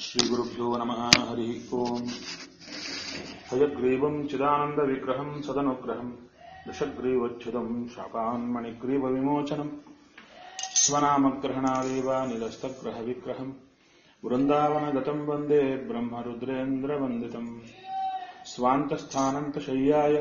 श्रीगुरुभ्यो नमः हरिः ओम् हयग्रीवम् चिदानन्दविग्रहम् सदनुग्रहम् दशग्रीवच्छुदम् शापान्मणिग्रीवविमोचनम् स्वनामग्रहणादेव निरस्तग्रहविग्रहम् वृन्दावनगतम् वन्दे ब्रह्मरुद्रेन्द्रवन्दितम् स्वान्तस्थानन्तशय्याय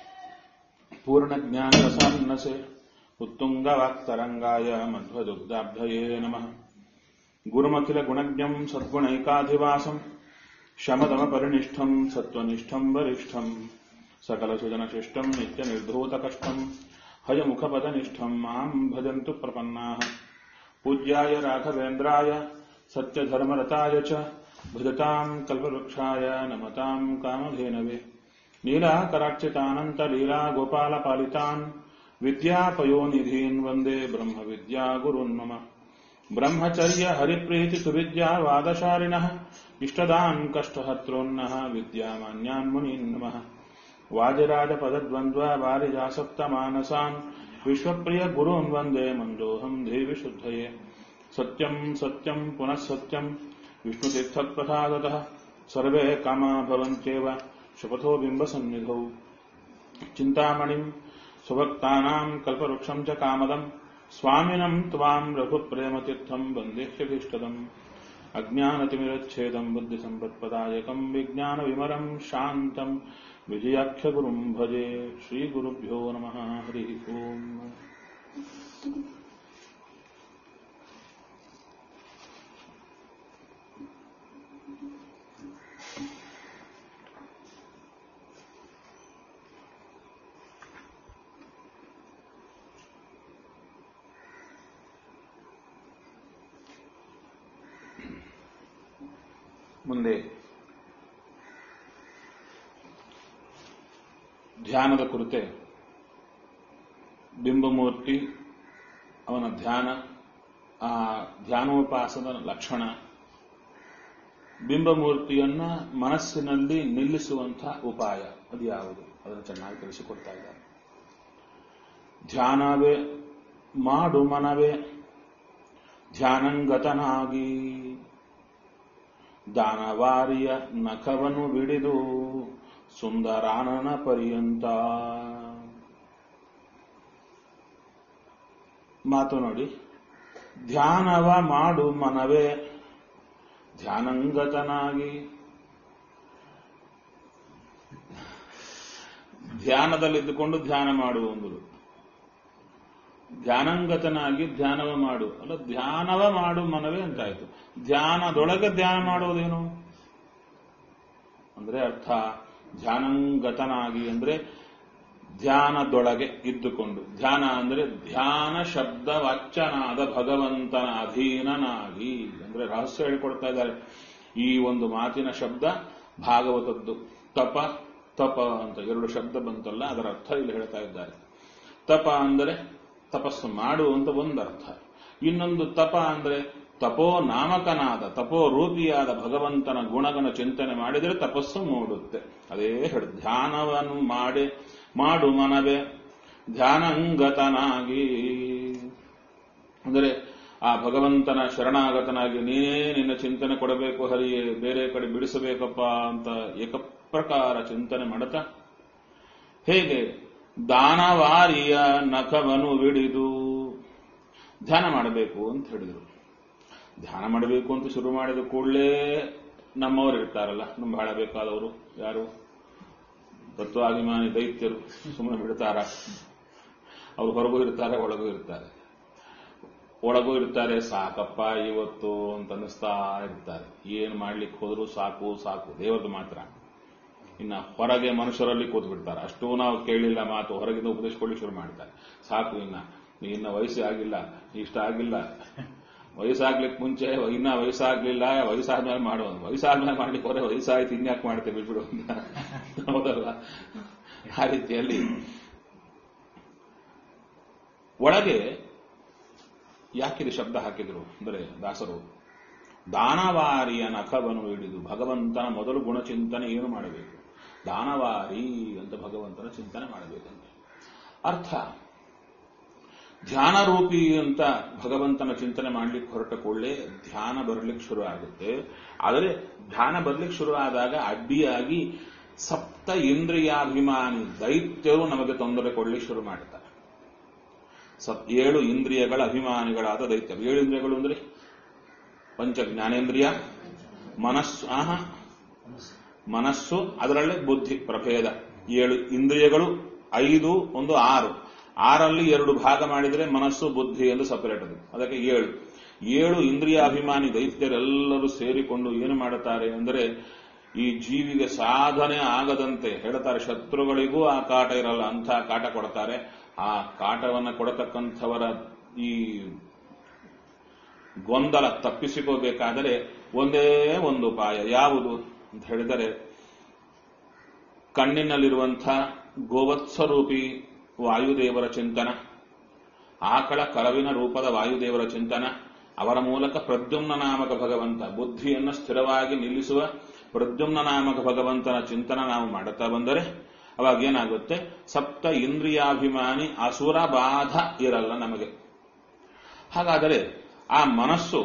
पूर्णज्ञानरसान्नसे उत्तुङ्गवाक्तरङ्गाय मध्वदुग्धाब्धये नमः गुरुमखिलगुणज्ञम् सद्गुणैकाधिवासम् शमदमपरिनिष्ठम् सत्त्वनिष्ठम् वरिष्ठम् सकलसुजनशिष्टम् नित्यनिर्धूतकष्टम् हयमुखपदनिष्ठम् माम् भजन्तु प्रपन्नाः पूज्याय राघवेन्द्राय सत्यधर्मरताय च भजताम् कल्पवृक्षाय नमताम् कामधेनवे नीलाकरार्चितानन्तलीला गोपालपालितान् विद्यापयोनिधीन् वन्दे ब्रह्मविद्यागुरुन् मम ब्रह्मचर्य हरिप्रीति सुविद्या वादशारिणः इष्टदान् कष्टहत्रोन्नः विद्यामान्यान् मुनीन् नमः वाजराजपदद्वन्द्व वारिजासप्तमानसान् विश्वप्रिय गुरून् वन्दे मन्दोऽहम् देवि शुद्धये सत्यम् सत्यम् पुनः सत्यम् विष्णुतीर्थप्रसादतः सर्वे कामा भवन्त्येव शपथो बिम्बसन्निधौ चिन्तामणिम् सुभक्तानाम् कल्पवृक्षम् च कामदम् स्वामिनम् त्वाम् रघुप्रेमतीर्थम् वन्देह्यभीष्टदम् अज्ञानतिमिरच्छेदम् बुद्धिसम्पत्पदायकम् विज्ञानविमरम् शान्तम् विजयाख्यगुरुम् भजे श्रीगुरुभ्यो नमः हरिः ओम् ಮುಂದೆ ಧ್ಯಾನದ ಕುರಿತೆ ಬಿಂಬಮೂರ್ತಿ ಅವನ ಧ್ಯಾನ ಆ ಧ್ಯಾನೋಪಾಸದ ಲಕ್ಷಣ ಬಿಂಬಮೂರ್ತಿಯನ್ನ ಮನಸ್ಸಿನಲ್ಲಿ ನಿಲ್ಲಿಸುವಂತಹ ಉಪಾಯ ಅದು ಯಾವುದು ಅದನ್ನು ಚೆನ್ನಾಗಿ ತಿಳಿಸಿಕೊಡ್ತಾ ಇದ್ದಾರೆ ಧ್ಯಾನವೇ ಮಾಡು ಮನವೇ ಧ್ಯಾನಂಗತನಾಗಿ ದಾನವಾರಿಯ ನಖವನ್ನು ಬಿಡಿದು ಸುಂದರಾನನ ಪರ್ಯಂತ ಮಾತು ನೋಡಿ ಧ್ಯಾನವ ಮಾಡು ಮನವೇ ಧ್ಯಾನಂಗತನಾಗಿ ಧ್ಯಾನದಲ್ಲಿದ್ದುಕೊಂಡು ಧ್ಯಾನ ಮಾಡುವಂದರು ಧ್ಯಾನಂಗತನಾಗಿ ಧ್ಯಾನವ ಮಾಡು ಅಲ್ಲ ಧ್ಯಾನವ ಮಾಡು ಮನವೇ ಅಂತಾಯ್ತು ಧ್ಯಾನದೊಳಗೆ ಧ್ಯಾನ ಮಾಡೋದೇನು ಅಂದ್ರೆ ಅರ್ಥ ಧ್ಯಾನಂಗತನಾಗಿ ಅಂದ್ರೆ ಧ್ಯಾನದೊಳಗೆ ಇದ್ದುಕೊಂಡು ಧ್ಯಾನ ಅಂದ್ರೆ ಧ್ಯಾನ ಶಬ್ದ ವಾಚ್ಯನಾದ ಭಗವಂತನ ಅಧೀನನಾಗಿ ಅಂದ್ರೆ ರಹಸ್ಯ ಹೇಳಿಕೊಡ್ತಾ ಇದ್ದಾರೆ ಈ ಒಂದು ಮಾತಿನ ಶಬ್ದ ಭಾಗವತದ್ದು ತಪ ತಪ ಅಂತ ಎರಡು ಶಬ್ದ ಬಂತಲ್ಲ ಅದರ ಅರ್ಥ ಇಲ್ಲಿ ಹೇಳ್ತಾ ಇದ್ದಾರೆ ತಪ ಅಂದರೆ ತಪಸ್ಸು ಮಾಡು ಅಂತ ಒಂದು ಅರ್ಥ ಇನ್ನೊಂದು ತಪ ಅಂದ್ರೆ ತಪೋ ನಾಮಕನಾದ ತಪೋ ರೂಪಿಯಾದ ಭಗವಂತನ ಗುಣಗಣ ಚಿಂತನೆ ಮಾಡಿದರೆ ತಪಸ್ಸು ಮೂಡುತ್ತೆ ಅದೇ ಹೇಳು ಧ್ಯಾನವನ್ನು ಮಾಡಿ ಮಾಡು ಮನವೇ ಧ್ಯಾನಂಗತನಾಗಿ ಅಂದರೆ ಆ ಭಗವಂತನ ಶರಣಾಗತನಾಗಿ ನೀನೇ ನಿನ್ನ ಚಿಂತನೆ ಕೊಡಬೇಕು ಹರಿಯೇ ಬೇರೆ ಕಡೆ ಬಿಡಿಸಬೇಕಪ್ಪ ಅಂತ ಏಕಪ್ರಕಾರ ಚಿಂತನೆ ಮಾಡುತ್ತಾ ಹೇಗೆ ದಾನವಾರಿಯ ನಖವನ್ನು ಬಿಡಿದು ಧ್ಯಾನ ಮಾಡಬೇಕು ಅಂತ ಹೇಳಿದರು ಧ್ಯಾನ ಮಾಡಬೇಕು ಅಂತ ಶುರು ಮಾಡಿದ ಕೂಡಲೇ ನಮ್ಮವರು ಇರ್ತಾರಲ್ಲ ನಮ್ಮ ಬಹಳ ಬೇಕಾದವರು ಯಾರು ತತ್ವಾಭಿಮಾನಿ ದೈತ್ಯರು ಸುಮ್ಮನೆ ಬಿಡ್ತಾರ ಅವ್ರು ಹೊರಗೂ ಇರ್ತಾರೆ ಒಳಗೂ ಇರ್ತಾರೆ ಒಳಗೂ ಇರ್ತಾರೆ ಸಾಕಪ್ಪ ಇವತ್ತು ಅಂತ ಅನ್ನಿಸ್ತಾ ಇರ್ತಾರೆ ಏನ್ ಮಾಡ್ಲಿಕ್ಕೆ ಹೋದ್ರು ಸಾಕು ಸಾಕು ದೇವರದು ಮಾತ್ರ ಇನ್ನ ಹೊರಗೆ ಮನುಷ್ಯರಲ್ಲಿ ಕೂತ್ ಬಿಡ್ತಾರೆ ಅಷ್ಟೂ ನಾವು ಕೇಳಿಲ್ಲ ಮಾತು ಹೊರಗಿಂದ ಉಪದೇಶಕೊಳ್ಳಿ ಶುರು ಮಾಡ್ತಾರೆ ಸಾಕು ಇನ್ನ ಇನ್ನ ವಯಸ್ಸು ಆಗಿಲ್ಲ ಇಷ್ಟ ಆಗಿಲ್ಲ ವಯಸ್ಸಾಗ್ಲಿಕ್ಕೆ ಮುಂಚೆ ಇನ್ನ ವಯಸ್ಸಾಗ್ಲಿಲ್ಲ ವಯಸ್ಸಾದ್ಮೇಲೆ ಮಾಡುವ ವಯಸ್ಸಾದ್ಮೇಲೆ ಮಾಡ್ಲಿಕ್ಕೆ ಹೋದ್ರೆ ವಯಸ್ಸಾಯ್ತು ಇನ್ಯಾಕೆ ಮಾಡ್ತೇವೆ ಬಿಟ್ಬಿಡು ಅಂತ ಹೌದಲ್ಲ ಆ ರೀತಿಯಲ್ಲಿ ಒಳಗೆ ಯಾಕಿದು ಶಬ್ದ ಹಾಕಿದ್ರು ಅಂದರೆ ದಾಸರು ದಾನವಾರಿಯ ನಖವನ್ನು ಹಿಡಿದು ಭಗವಂತನ ಮೊದಲು ಗುಣಚಿಂತನೆ ಏನು ಮಾಡಬೇಕು ದಾನವಾರಿ ಅಂತ ಭಗವಂತನ ಚಿಂತನೆ ಮಾಡಬೇಕಂತೆ ಅರ್ಥ ಧ್ಯಾನ ರೂಪಿ ಅಂತ ಭಗವಂತನ ಚಿಂತನೆ ಮಾಡ್ಲಿಕ್ಕೆ ಹೊರಟ ಕೂಡಲೇ ಧ್ಯಾನ ಬರ್ಲಿಕ್ಕೆ ಶುರು ಆಗುತ್ತೆ ಆದರೆ ಧ್ಯಾನ ಬರ್ಲಿಕ್ಕೆ ಶುರು ಆದಾಗ ಅಡ್ಡಿಯಾಗಿ ಸಪ್ತ ಇಂದ್ರಿಯಾಭಿಮಾನಿ ದೈತ್ಯರು ನಮಗೆ ತೊಂದರೆ ಕೊಡ್ಲಿಕ್ಕೆ ಶುರು ಮಾಡ್ತಾರೆ ಸಪ್ ಏಳು ಇಂದ್ರಿಯಗಳ ಅಭಿಮಾನಿಗಳಾದ ದೈತ್ಯರು ಏಳು ಇಂದ್ರಿಯಗಳು ಅಂದ್ರೆ ಪಂಚ ಜ್ಞಾನೇಂದ್ರಿಯ ಮನಸ್ಸು ಆಹ ಮನಸ್ಸು ಅದರಲ್ಲೇ ಬುದ್ಧಿ ಪ್ರಭೇದ ಏಳು ಇಂದ್ರಿಯಗಳು ಐದು ಒಂದು ಆರು ಆರಲ್ಲಿ ಎರಡು ಭಾಗ ಮಾಡಿದರೆ ಮನಸ್ಸು ಬುದ್ಧಿ ಎಂದು ಸಪರೇಟ್ ಅದು ಅದಕ್ಕೆ ಏಳು ಏಳು ಇಂದ್ರಿಯಾಭಿಮಾನಿ ದೈತ್ಯರೆಲ್ಲರೂ ಸೇರಿಕೊಂಡು ಏನು ಮಾಡುತ್ತಾರೆ ಅಂದರೆ ಈ ಜೀವಿಗೆ ಸಾಧನೆ ಆಗದಂತೆ ಹೇಳ್ತಾರೆ ಶತ್ರುಗಳಿಗೂ ಆ ಕಾಟ ಇರಲ್ಲ ಅಂತ ಕಾಟ ಕೊಡ್ತಾರೆ ಆ ಕಾಟವನ್ನು ಕೊಡತಕ್ಕಂಥವರ ಈ ಗೊಂದಲ ತಪ್ಪಿಸಿಕೋಬೇಕಾದರೆ ಒಂದೇ ಒಂದು ಉಪಾಯ ಯಾವುದು ಅಂತ ಹೇಳಿದರೆ ಕಣ್ಣಿನಲ್ಲಿರುವಂಥ ಗೋವತ್ಸರೂಪಿ ವಾಯುದೇವರ ಚಿಂತನ ಆಕಳ ಕರವಿನ ರೂಪದ ವಾಯುದೇವರ ಚಿಂತನ ಅವರ ಮೂಲಕ ಪ್ರದ್ಯುಮ್ನ ನಾಮಕ ಭಗವಂತ ಬುದ್ಧಿಯನ್ನು ಸ್ಥಿರವಾಗಿ ನಿಲ್ಲಿಸುವ ಪ್ರದ್ಯುಮ್ನ ನಾಮಕ ಭಗವಂತನ ಚಿಂತನ ನಾವು ಮಾಡುತ್ತಾ ಬಂದರೆ ಅವಾಗ ಏನಾಗುತ್ತೆ ಸಪ್ತ ಇಂದ್ರಿಯಾಭಿಮಾನಿ ಅಸುರ ಬಾಧ ಇರಲ್ಲ ನಮಗೆ ಹಾಗಾದರೆ ಆ ಮನಸ್ಸು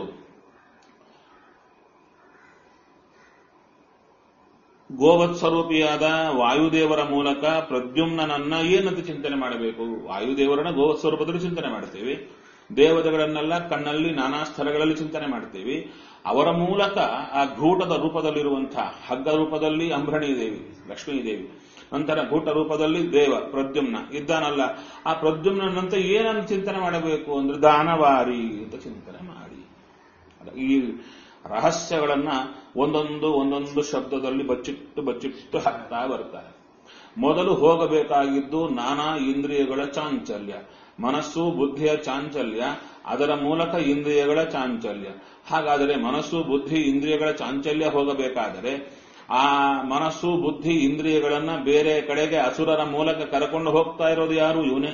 ಗೋವತ್ಸ್ವರೂಪಿಯಾದ ವಾಯುದೇವರ ಮೂಲಕ ಪ್ರದ್ಯುಮ್ನನ್ನ ಏನಂತ ಚಿಂತನೆ ಮಾಡಬೇಕು ವಾಯುದೇವರನ್ನ ಗೋವತ್ಸ್ವರೂಪದಲ್ಲಿ ಚಿಂತನೆ ಮಾಡ್ತೇವೆ ದೇವತೆಗಳನ್ನೆಲ್ಲ ಕಣ್ಣಲ್ಲಿ ನಾನಾ ಸ್ಥಳಗಳಲ್ಲಿ ಚಿಂತನೆ ಮಾಡ್ತೇವೆ ಅವರ ಮೂಲಕ ಆ ಘೂಟದ ರೂಪದಲ್ಲಿರುವಂತಹ ಹಗ್ಗ ರೂಪದಲ್ಲಿ ಅಂಬ್ರಣಿ ದೇವಿ ಲಕ್ಷ್ಮೀ ದೇವಿ ನಂತರ ಘೂಟ ರೂಪದಲ್ಲಿ ದೇವ ಪ್ರದ್ಯುಮ್ನ ಇದ್ದಾನಲ್ಲ ಆ ಪ್ರದ್ಯುಮ್ನಂತ ಏನನ್ನು ಚಿಂತನೆ ಮಾಡಬೇಕು ಅಂದ್ರೆ ದಾನವಾರಿ ಅಂತ ಚಿಂತನೆ ಮಾಡಿ ಈ ರಹಸ್ಯಗಳನ್ನ ಒಂದೊಂದು ಒಂದೊಂದು ಶಬ್ದದಲ್ಲಿ ಬಚ್ಚಿಟ್ಟು ಬಚ್ಚಿಟ್ಟು ಹಾಕ್ತಾ ಬರ್ತಾರೆ ಮೊದಲು ಹೋಗಬೇಕಾಗಿದ್ದು ನಾನಾ ಇಂದ್ರಿಯಗಳ ಚಾಂಚಲ್ಯ ಮನಸ್ಸು ಬುದ್ಧಿಯ ಚಾಂಚಲ್ಯ ಅದರ ಮೂಲಕ ಇಂದ್ರಿಯಗಳ ಚಾಂಚಲ್ಯ ಹಾಗಾದರೆ ಮನಸ್ಸು ಬುದ್ಧಿ ಇಂದ್ರಿಯಗಳ ಚಾಂಚಲ್ಯ ಹೋಗಬೇಕಾದರೆ ಆ ಮನಸ್ಸು ಬುದ್ಧಿ ಇಂದ್ರಿಯಗಳನ್ನ ಬೇರೆ ಕಡೆಗೆ ಅಸುರರ ಮೂಲಕ ಕರ್ಕೊಂಡು ಹೋಗ್ತಾ ಇರೋದು ಯಾರು ಇವನೇ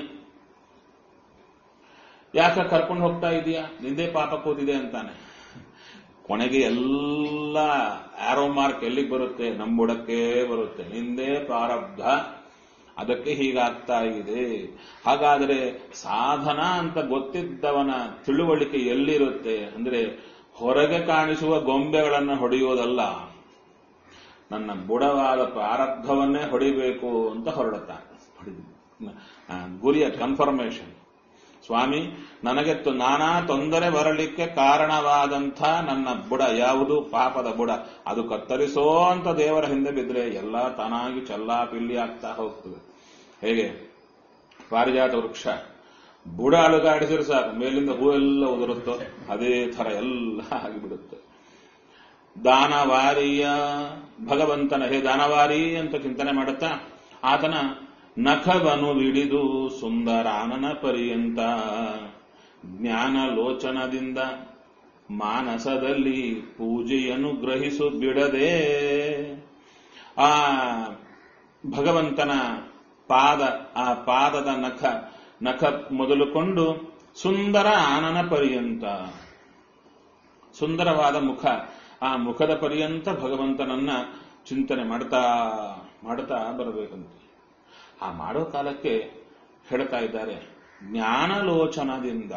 ಯಾಕೆ ಕರ್ಕೊಂಡು ಹೋಗ್ತಾ ಇದೀಯಾ ನಿಂದೇ ಪಾಪ ಕೂತಿದೆ ಅಂತಾನೆ ಕೊನೆಗೆ ಎಲ್ಲ ಆರೋ ಮಾರ್ಕ್ ಎಲ್ಲಿಗೆ ಬರುತ್ತೆ ನಂಬುಡಕ್ಕೆ ಬರುತ್ತೆ ನಿಂದೇ ಪ್ರಾರಬ್ಧ ಅದಕ್ಕೆ ಹೀಗಾಗ್ತಾ ಇದೆ ಹಾಗಾದರೆ ಸಾಧನ ಅಂತ ಗೊತ್ತಿದ್ದವನ ತಿಳುವಳಿಕೆ ಎಲ್ಲಿರುತ್ತೆ ಅಂದ್ರೆ ಹೊರಗೆ ಕಾಣಿಸುವ ಗೊಂಬೆಗಳನ್ನು ಹೊಡೆಯೋದಲ್ಲ ನನ್ನ ಬುಡವಾದ ಪ್ರಾರಬ್ಧವನ್ನೇ ಹೊಡಿಬೇಕು ಅಂತ ಹೊರಡುತ್ತಾನೆ ಗುರಿಯ ಕನ್ಫರ್ಮೇಶನ್ ಸ್ವಾಮಿ ನನಗೆ ತು- ನಾನಾ ತೊಂದರೆ ಬರಲಿಕ್ಕೆ ಕಾರಣವಾದಂಥ ನನ್ನ ಬುಡ ಯಾವುದು ಪಾಪದ ಬುಡ ಅದು ಕತ್ತರಿಸೋ ಅಂತ ದೇವರ ಹಿಂದೆ ಬಿದ್ರೆ ಎಲ್ಲ ತಾನಾಗಿ ಚಲ್ಲಾ ಪಿಲ್ಲಿ ಆಗ್ತಾ ಹೋಗ್ತದೆ ಹೇಗೆ ಪಾರಿಜಾತ ವೃಕ್ಷ ಬುಡ ಅಲುಗಾಡಿಸಿದ್ರೆ ಸಾಕು ಮೇಲಿಂದ ಹೂವೆಲ್ಲ ಉದುರುತ್ತೋ ಅದೇ ತರ ಎಲ್ಲ ಆಗಿಬಿಡುತ್ತೆ ದಾನವಾರಿಯ ಭಗವಂತನ ಹೇ ದಾನವಾರಿ ಅಂತ ಚಿಂತನೆ ಮಾಡುತ್ತಾ ಆತನ ನಖವನು ಹಿಡಿದು ಸುಂದರಾನನ ಪರ್ಯಂತ ಜ್ಞಾನ ಲೋಚನದಿಂದ ಮಾನಸದಲ್ಲಿ ಪೂಜೆಯನ್ನು ಗ್ರಹಿಸು ಬಿಡದೆ ಆ ಭಗವಂತನ ಪಾದ ಆ ಪಾದದ ನಖ ನಖ ಮೊದಲುಕೊಂಡು ಸುಂದರ ಆನನ ಪರ್ಯಂತ ಸುಂದರವಾದ ಮುಖ ಆ ಮುಖದ ಪರ್ಯಂತ ಭಗವಂತನನ್ನ ಚಿಂತನೆ ಮಾಡ್ತಾ ಮಾಡ್ತಾ ಬರಬೇಕಂತೆ ಆ ಮಾಡೋ ಕಾಲಕ್ಕೆ ಹೇಳ್ತಾ ಇದ್ದಾರೆ ಜ್ಞಾನಲೋಚನದಿಂದ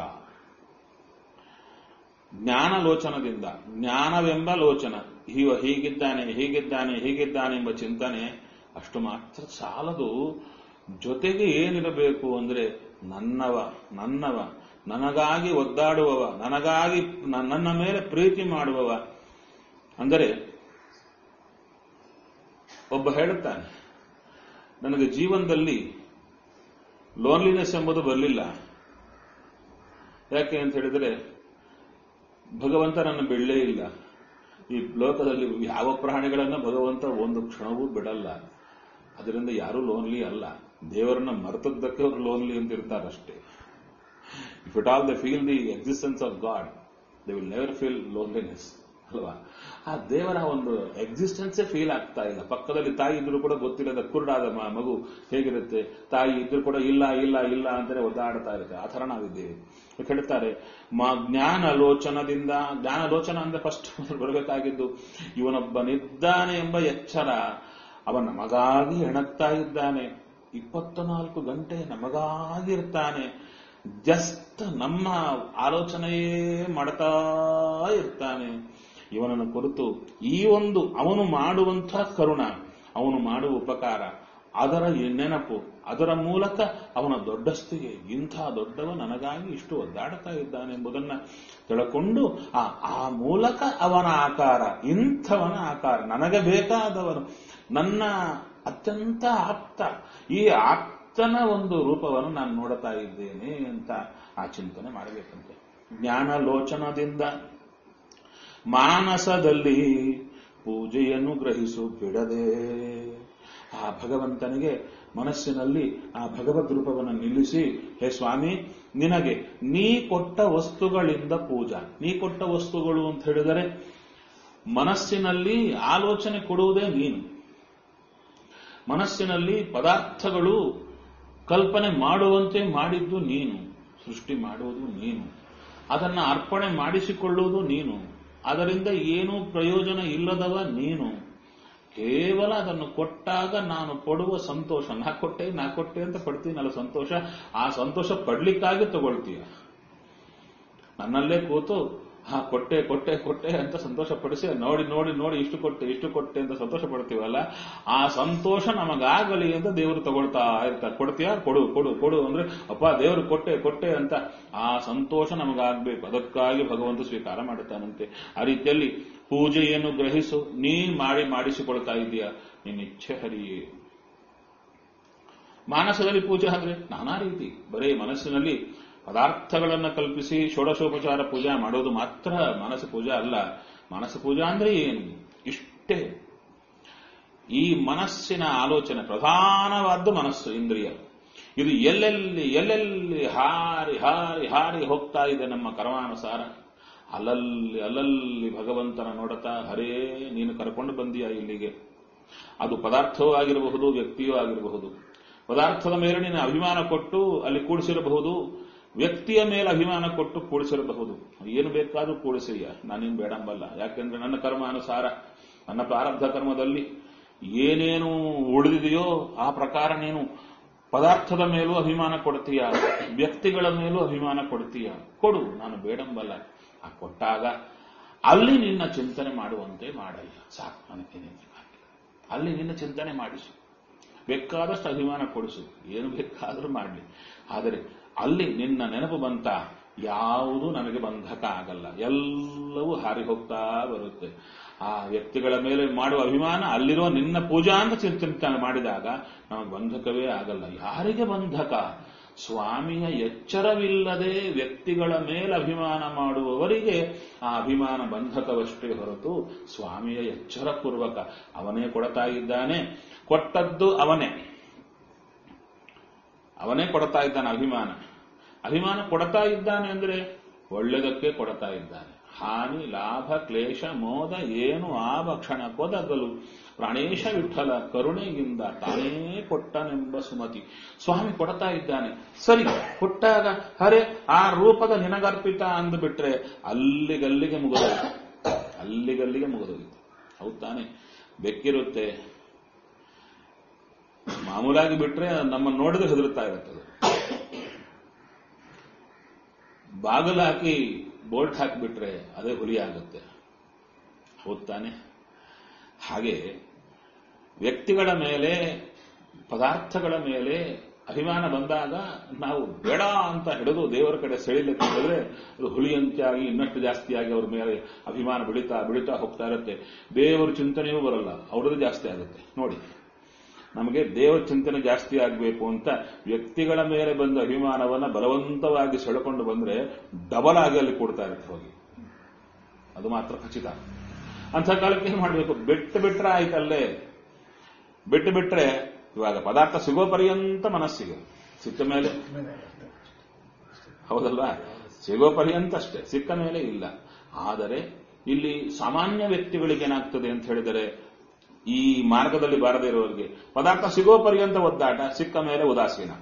ಜ್ಞಾನಲೋಚನದಿಂದ ಜ್ಞಾನವೆಂಬ ಲೋಚನ ಇವ ಹೀಗಿದ್ದಾನೆ ಹೀಗಿದ್ದಾನೆ ಹೀಗಿದ್ದಾನೆ ಎಂಬ ಚಿಂತನೆ ಅಷ್ಟು ಮಾತ್ರ ಸಾಲದು ಜೊತೆಗೆ ಏನಿರಬೇಕು ಅಂದ್ರೆ ನನ್ನವ ನನ್ನವ ನನಗಾಗಿ ಒದ್ದಾಡುವವ ನನಗಾಗಿ ನ- ನನ್ನ ಮೇಲೆ ಪ್ರೀತಿ ಮಾಡುವವ ಅಂದರೆ ಒಬ್ಬ ಹೇಳುತ್ತಾನೆ ನನಗೆ ಜೀವನದಲ್ಲಿ ಲೋನ್ಲಿನೆಸ್ ಎಂಬುದು ಬರಲಿಲ್ಲ ಯಾಕೆ ಅಂತ ಹೇಳಿದ್ರೆ ಭಗವಂತ ನನ್ನ ಬಿಡಲೇ ಇಲ್ಲ ಈ ಲೋಕದಲ್ಲಿ ಯಾವ ಪ್ರಾಣಿಗಳನ್ನ ಭಗವಂತ ಒಂದು ಕ್ಷಣವೂ ಬಿಡಲ್ಲ ಅದರಿಂದ ಯಾರೂ ಲೋನ್ಲಿ ಅಲ್ಲ ದೇವರನ್ನ ಮರೆತದ್ದಕ್ಕೆ ಅವರು ಲೋನ್ಲಿ ಅಂತ ಇರ್ತಾರಷ್ಟೇ if it all the feel the existence of God they will never feel loneliness ಅಲ್ವಾ ಆ ದೇವರ ಒಂದು ಎಕ್ಸಿಸ್ಟೆನ್ಸೇ ಫೀಲ್ ಆಗ್ತಾ ಇಲ್ಲ ಪಕ್ಕದಲ್ಲಿ ತಾಯಿ ಇದ್ರು ಕೂಡ ಗೊತ್ತಿಲ್ಲದ ಕುರುಡಾದ ಮ- ಮಗು ಹೇಗಿರುತ್ತೆ ತಾಯಿ ಇದ್ರು ಕೂಡ ಇಲ್ಲ ಇಲ್ಲ ಇಲ್ಲ ಅಂತಾನೆ ಒದ್ದಾಡ್ತಾ ಇರುತ್ತೆ ಆ ಥರ ನಾವಿದ್ದೇವೆ ಹೇಳ್ತಾರೆ ಮ- ಜ್ಞಾನ ಲೋಚನದಿಂದ ಜ್ಞಾನ ಲೋಚನ ಅಂದ್ರೆ ಫಸ್ಟ್ ಬರಬೇಕಾಗಿದ್ದು ಇವನೊಬ್ಬನಿದ್ದಾನೆ ಎಂಬ ಎಚ್ಚರ ಅವ ನಮಗಾಗಿ ಹೆಣಗ್ತಾ ಇದ್ದಾನೆ ಇಪ್ಪತ್ತ ನಾಲ್ಕು ಗಂಟೆ ನಮಗಾಗಿರ್ತಾನೆ ಜಸ್ಟ್ ನಮ್ಮ ಆಲೋಚನೆಯೇ ಮಾಡ್ತಾ ಇರ್ತಾನೆ ಇವನನ್ನು ಕುರಿತು ಈ ಒಂದು ಅವನು ಮಾಡುವಂಥ ಕರುಣ ಅವನು ಮಾಡುವ ಉಪಕಾರ ಅದರ ನೆನಪು ಅದರ ಮೂಲಕ ಅವನ ದೊಡ್ಡಸ್ತಿಗೆ ಇಂಥ ದೊಡ್ಡವ ನನಗಾಗಿ ಇಷ್ಟು ಒದ್ದಾಡ್ತಾ ಇದ್ದಾನೆ ಎಂಬುದನ್ನ ತಿಳ್ಕೊಂಡು ಆ ಆ ಮೂಲಕ ಅವನ ಆಕಾರ ಇಂಥವನ ಆಕಾರ ನನಗೆ ಬೇಕಾದವನು ನನ್ನ ಅತ್ಯಂತ ಆಪ್ತ ಈ ಆಪ್ತನ ಒಂದು ರೂಪವನ್ನು ನಾನು ನೋಡ್ತಾ ಇದ್ದೇನೆ ಅಂತ ಆ ಚಿಂತನೆ ಮಾಡಬೇಕಂತೆ ಜ್ಞಾನಲೋಚನದಿಂದ ಮಾನಸದಲ್ಲಿ ಪೂಜೆಯನ್ನು ಗ್ರಹಿಸು ಬಿಡದೆ ಆ ಭಗವಂತನಿಗೆ ಮನಸ್ಸಿನಲ್ಲಿ ಆ ಭಗವದ್ ರೂಪವನ್ನು ನಿಲ್ಲಿಸಿ ಹೇ ಸ್ವಾಮಿ ನಿನಗೆ ನೀ ಕೊಟ್ಟ ವಸ್ತುಗಳಿಂದ ಪೂಜಾ ನೀ ಕೊಟ್ಟ ವಸ್ತುಗಳು ಅಂತ ಹೇಳಿದರೆ ಮನಸ್ಸಿನಲ್ಲಿ ಆಲೋಚನೆ ಕೊಡುವುದೇ ನೀನು ಮನಸ್ಸಿನಲ್ಲಿ ಪದಾರ್ಥಗಳು ಕಲ್ಪನೆ ಮಾಡುವಂತೆ ಮಾಡಿದ್ದು ನೀನು ಸೃಷ್ಟಿ ಮಾಡುವುದು ನೀನು ಅದನ್ನ ಅರ್ಪಣೆ ಮಾಡಿಸಿಕೊಳ್ಳುವುದು ನೀನು ಅದರಿಂದ ಏನೂ ಪ್ರಯೋಜನ ಇಲ್ಲದವ ನೀನು ಕೇವಲ ಅದನ್ನು ಕೊಟ್ಟಾಗ ನಾನು ಪಡುವ ಸಂತೋಷ ನಾ ಕೊಟ್ಟೆ ನಾ ಕೊಟ್ಟೆ ಅಂತ ಪಡ್ತೀನಲ್ಲ ಸಂತೋಷ ಆ ಸಂತೋಷ ಪಡ್ಲಿಕ್ಕಾಗಿ ತಗೊಳ್ತೀಯ ನನ್ನಲ್ಲೇ ಕೂತು ಹಾ ಕೊಟ್ಟೆ ಕೊಟ್ಟೆ ಕೊಟ್ಟೆ ಅಂತ ಸಂತೋಷ ಪಡಿಸಿ ನೋಡಿ ನೋಡಿ ನೋಡಿ ಇಷ್ಟು ಕೊಟ್ಟೆ ಇಷ್ಟು ಕೊಟ್ಟೆ ಅಂತ ಸಂತೋಷ ಪಡ್ತೀವಲ್ಲ ಆ ಸಂತೋಷ ನಮಗಾಗಲಿ ಅಂತ ದೇವರು ತಗೊಳ್ತಾ ಇರ್ತಾರೆ ಕೊಡ್ತೀಯಾ ಕೊಡು ಕೊಡು ಕೊಡು ಅಂದ್ರೆ ಅಪ್ಪ ದೇವರು ಕೊಟ್ಟೆ ಕೊಟ್ಟೆ ಅಂತ ಆ ಸಂತೋಷ ನಮಗಾಗ್ಬೇಕು ಅದಕ್ಕಾಗಿ ಭಗವಂತ ಸ್ವೀಕಾರ ಮಾಡುತ್ತಾನಂತೆ ಆ ರೀತಿಯಲ್ಲಿ ಪೂಜೆಯನ್ನು ಗ್ರಹಿಸು ನೀ ಮಾಡಿ ಮಾಡಿಸಿಕೊಳ್ತಾ ಇದೀಯ ನಿನ್ನ ಇಚ್ಛೆ ಹರಿಯೇ ಮಾನಸದಲ್ಲಿ ಪೂಜೆ ಅಂದ್ರೆ ನಾನಾ ರೀತಿ ಬರೀ ಮನಸ್ಸಿನಲ್ಲಿ ಪದಾರ್ಥಗಳನ್ನು ಕಲ್ಪಿಸಿ ಷೋಡಶೋಪಚಾರ ಪೂಜೆ ಮಾಡೋದು ಮಾತ್ರ ಮಾನಸ ಪೂಜೆ ಅಲ್ಲ ಮಾನಸ ಪೂಜಾ ಅಂದ್ರೆ ಏನು ಇಷ್ಟೇ ಈ ಮನಸ್ಸಿನ ಆಲೋಚನೆ ಪ್ರಧಾನವಾದ್ದು ಮನಸ್ಸು ಇಂದ್ರಿಯ ಇದು ಎಲ್ಲೆಲ್ಲಿ ಎಲ್ಲೆಲ್ಲಿ ಹಾರಿ ಹಾರಿ ಹಾರಿ ಹೋಗ್ತಾ ಇದೆ ನಮ್ಮ ಕರ್ಮಾನುಸಾರ ಅಲ್ಲಲ್ಲಿ ಅಲ್ಲಲ್ಲಿ ಭಗವಂತನ ನೋಡುತ್ತಾ ಹರೇ ನೀನು ಕರ್ಕೊಂಡು ಬಂದೀಯ ಇಲ್ಲಿಗೆ ಅದು ಪದಾರ್ಥವೂ ಆಗಿರಬಹುದು ವ್ಯಕ್ತಿಯೂ ಆಗಿರಬಹುದು ಪದಾರ್ಥದ ಮೇಲೆ ನೀನು ಅಭಿಮಾನ ಕೊಟ್ಟು ಅಲ್ಲಿ ಕೂಡಿಸಿರಬಹುದು ವ್ಯಕ್ತಿಯ ಮೇಲೆ ಅಭಿಮಾನ ಕೊಟ್ಟು ಕೂಡಿಸಿರಬಹುದು ಏನು ಬೇಕಾದ್ರೂ ಕೂಡಿಸಿಯ ನಾನೇನು ಬೇಡಂಬಲ್ಲ ಯಾಕೆಂದ್ರೆ ನನ್ನ ಕರ್ಮಾನುಸಾರ ನನ್ನ ಪ್ರಾರಬ್ಧ ಕರ್ಮದಲ್ಲಿ ಏನೇನು ಉಳಿದಿದೆಯೋ ಆ ಪ್ರಕಾರ ನೀನು ಪದಾರ್ಥದ ಮೇಲೂ ಅಭಿಮಾನ ಕೊಡ್ತೀಯ ವ್ಯಕ್ತಿಗಳ ಮೇಲೂ ಅಭಿಮಾನ ಕೊಡ್ತೀಯ ಕೊಡು ನಾನು ಬೇಡಂಬಲ್ಲ ಆ ಕೊಟ್ಟಾಗ ಅಲ್ಲಿ ನಿನ್ನ ಚಿಂತನೆ ಮಾಡುವಂತೆ ಮಾಡಯ್ಯ ಸಾಕು ನನಗೆ ಅಲ್ಲಿ ನಿನ್ನ ಚಿಂತನೆ ಮಾಡಿಸು ಬೇಕಾದಷ್ಟು ಅಭಿಮಾನ ಕೊಡಿಸು ಏನು ಬೇಕಾದರೂ ಮಾಡಲಿ ಆದರೆ ಅಲ್ಲಿ ನಿನ್ನ ನೆನಪು ಬಂತ ಯಾವುದು ನನಗೆ ಬಂಧಕ ಆಗಲ್ಲ ಎಲ್ಲವೂ ಹಾರಿ ಹೋಗ್ತಾ ಬರುತ್ತೆ ಆ ವ್ಯಕ್ತಿಗಳ ಮೇಲೆ ಮಾಡುವ ಅಭಿಮಾನ ಅಲ್ಲಿರೋ ನಿನ್ನ ಪೂಜಾ ಅಂತ ಚಿಂತನೆ ಮಾಡಿದಾಗ ನಮಗೆ ಬಂಧಕವೇ ಆಗಲ್ಲ ಯಾರಿಗೆ ಬಂಧಕ ಸ್ವಾಮಿಯ ಎಚ್ಚರವಿಲ್ಲದೆ ವ್ಯಕ್ತಿಗಳ ಮೇಲೆ ಅಭಿಮಾನ ಮಾಡುವವರಿಗೆ ಆ ಅಭಿಮಾನ ಬಂಧಕವಷ್ಟೇ ಹೊರತು ಸ್ವಾಮಿಯ ಎಚ್ಚರಪೂರ್ವಕ ಅವನೇ ಕೊಡ್ತಾ ಇದ್ದಾನೆ ಕೊಟ್ಟದ್ದು ಅವನೇ ಅವನೇ ಕೊಡ್ತಾ ಇದ್ದಾನೆ ಅಭಿಮಾನ ಅಭಿಮಾನ ಕೊಡ್ತಾ ಇದ್ದಾನೆ ಅಂದ್ರೆ ಒಳ್ಳೆದಕ್ಕೆ ಕೊಡ್ತಾ ಇದ್ದಾನೆ ಹಾನಿ ಲಾಭ ಕ್ಲೇಶ ಮೋದ ಏನು ಆವ ಕ್ಷಣ ಕೊದಗಲು ಪ್ರಾಣೇಶ ವಿಠಲ ಕರುಣೆಯಿಂದ ತಾನೇ ಕೊಟ್ಟನೆಂಬ ಸುಮತಿ ಸ್ವಾಮಿ ಕೊಡ್ತಾ ಇದ್ದಾನೆ ಸರಿ ಕೊಟ್ಟಾಗ ಹರೇ ಆ ರೂಪದ ನಿನಗರ್ಪಿತ ಅಂದ್ಬಿಟ್ರೆ ಅಲ್ಲಿಗಲ್ಲಿಗೆ ಮುಗಿದೋಯ್ತು ಅಲ್ಲಿಗಲ್ಲಿಗೆ ಮುಗಿದೋಗಿತ್ತು ಹೌದ್ ತಾನೆ ಬೆಕ್ಕಿರುತ್ತೆ ಮಾಮೂಲಾಗಿ ಬಿಟ್ರೆ ನಮ್ಮನ್ನು ನೋಡಿದ್ರೆ ಹೆದರುತ್ತಾ ಇರುತ್ತದೆ ಬಾಗಿಲು ಹಾಕಿ ಬೋಲ್ಟ್ ಹಾಕಿಬಿಟ್ರೆ ಅದೇ ಹುಲಿ ಆಗುತ್ತೆ ಹೌದ್ ತಾನೆ ಹಾಗೆ ವ್ಯಕ್ತಿಗಳ ಮೇಲೆ ಪದಾರ್ಥಗಳ ಮೇಲೆ ಅಭಿಮಾನ ಬಂದಾಗ ನಾವು ಬೇಡ ಅಂತ ಹಿಡಿದು ದೇವರ ಕಡೆ ಸೆಳಿಲಿಕ್ಕೆ ಹೋದ್ರೆ ಅದು ಹುಲಿಯಂತೆಯಾಗಿ ಇನ್ನಷ್ಟು ಜಾಸ್ತಿಯಾಗಿ ಅವ್ರ ಮೇಲೆ ಅಭಿಮಾನ ಬೆಳೀತಾ ಬೆಳೀತಾ ಹೋಗ್ತಾ ಇರುತ್ತೆ ದೇವರ ಚಿಂತನೆಯೂ ಬರಲ್ಲ ಅವ್ರದ್ದು ಜಾಸ್ತಿ ಆಗುತ್ತೆ ನೋಡಿ ನಮಗೆ ದೇವರ ಚಿಂತನೆ ಜಾಸ್ತಿ ಆಗಬೇಕು ಅಂತ ವ್ಯಕ್ತಿಗಳ ಮೇಲೆ ಬಂದ ಅಭಿಮಾನವನ್ನ ಬಲವಂತವಾಗಿ ಸೆಳೆಕೊಂಡು ಬಂದ್ರೆ ಡಬಲ್ ಆಗಿ ಅಲ್ಲಿ ಕೊಡ್ತಾ ಇರುತ್ತೆ ಹೋಗಿ ಅದು ಮಾತ್ರ ಖಚಿತ ಅಂಥ ಕಾಲಕ್ಕೆ ಏನ್ ಮಾಡಬೇಕು ಬಿಟ್ಟು ಬಿಟ್ರೆ ಆಯ್ತಲ್ಲೇ ಬಿಟ್ಟು ಬಿಟ್ರೆ ಇವಾಗ ಪದಾರ್ಥ ಸಿಗೋ ಪರ್ಯಂತ ಮನಸ್ಸಿಗೆ ಸಿಕ್ಕ ಮೇಲೆ ಹೌದಲ್ವಾ ಸಿಗೋ ಪರ್ಯಂತ ಅಷ್ಟೇ ಸಿಕ್ಕ ಮೇಲೆ ಇಲ್ಲ ಆದರೆ ಇಲ್ಲಿ ಸಾಮಾನ್ಯ ವ್ಯಕ್ತಿಗಳಿಗೆ ಏನಾಗ್ತದೆ ಅಂತ ಹೇಳಿದರೆ ಈ ಮಾರ್ಗದಲ್ಲಿ ಬಾರದೇ ಇರುವವರಿಗೆ ಪದಾರ್ಥ ಸಿಗೋ ಪರ್ಯಂತ ಒದ್ದಾಟ ಸಿಕ್ಕ ಮೇಲೆ ಉದಾಸೀನ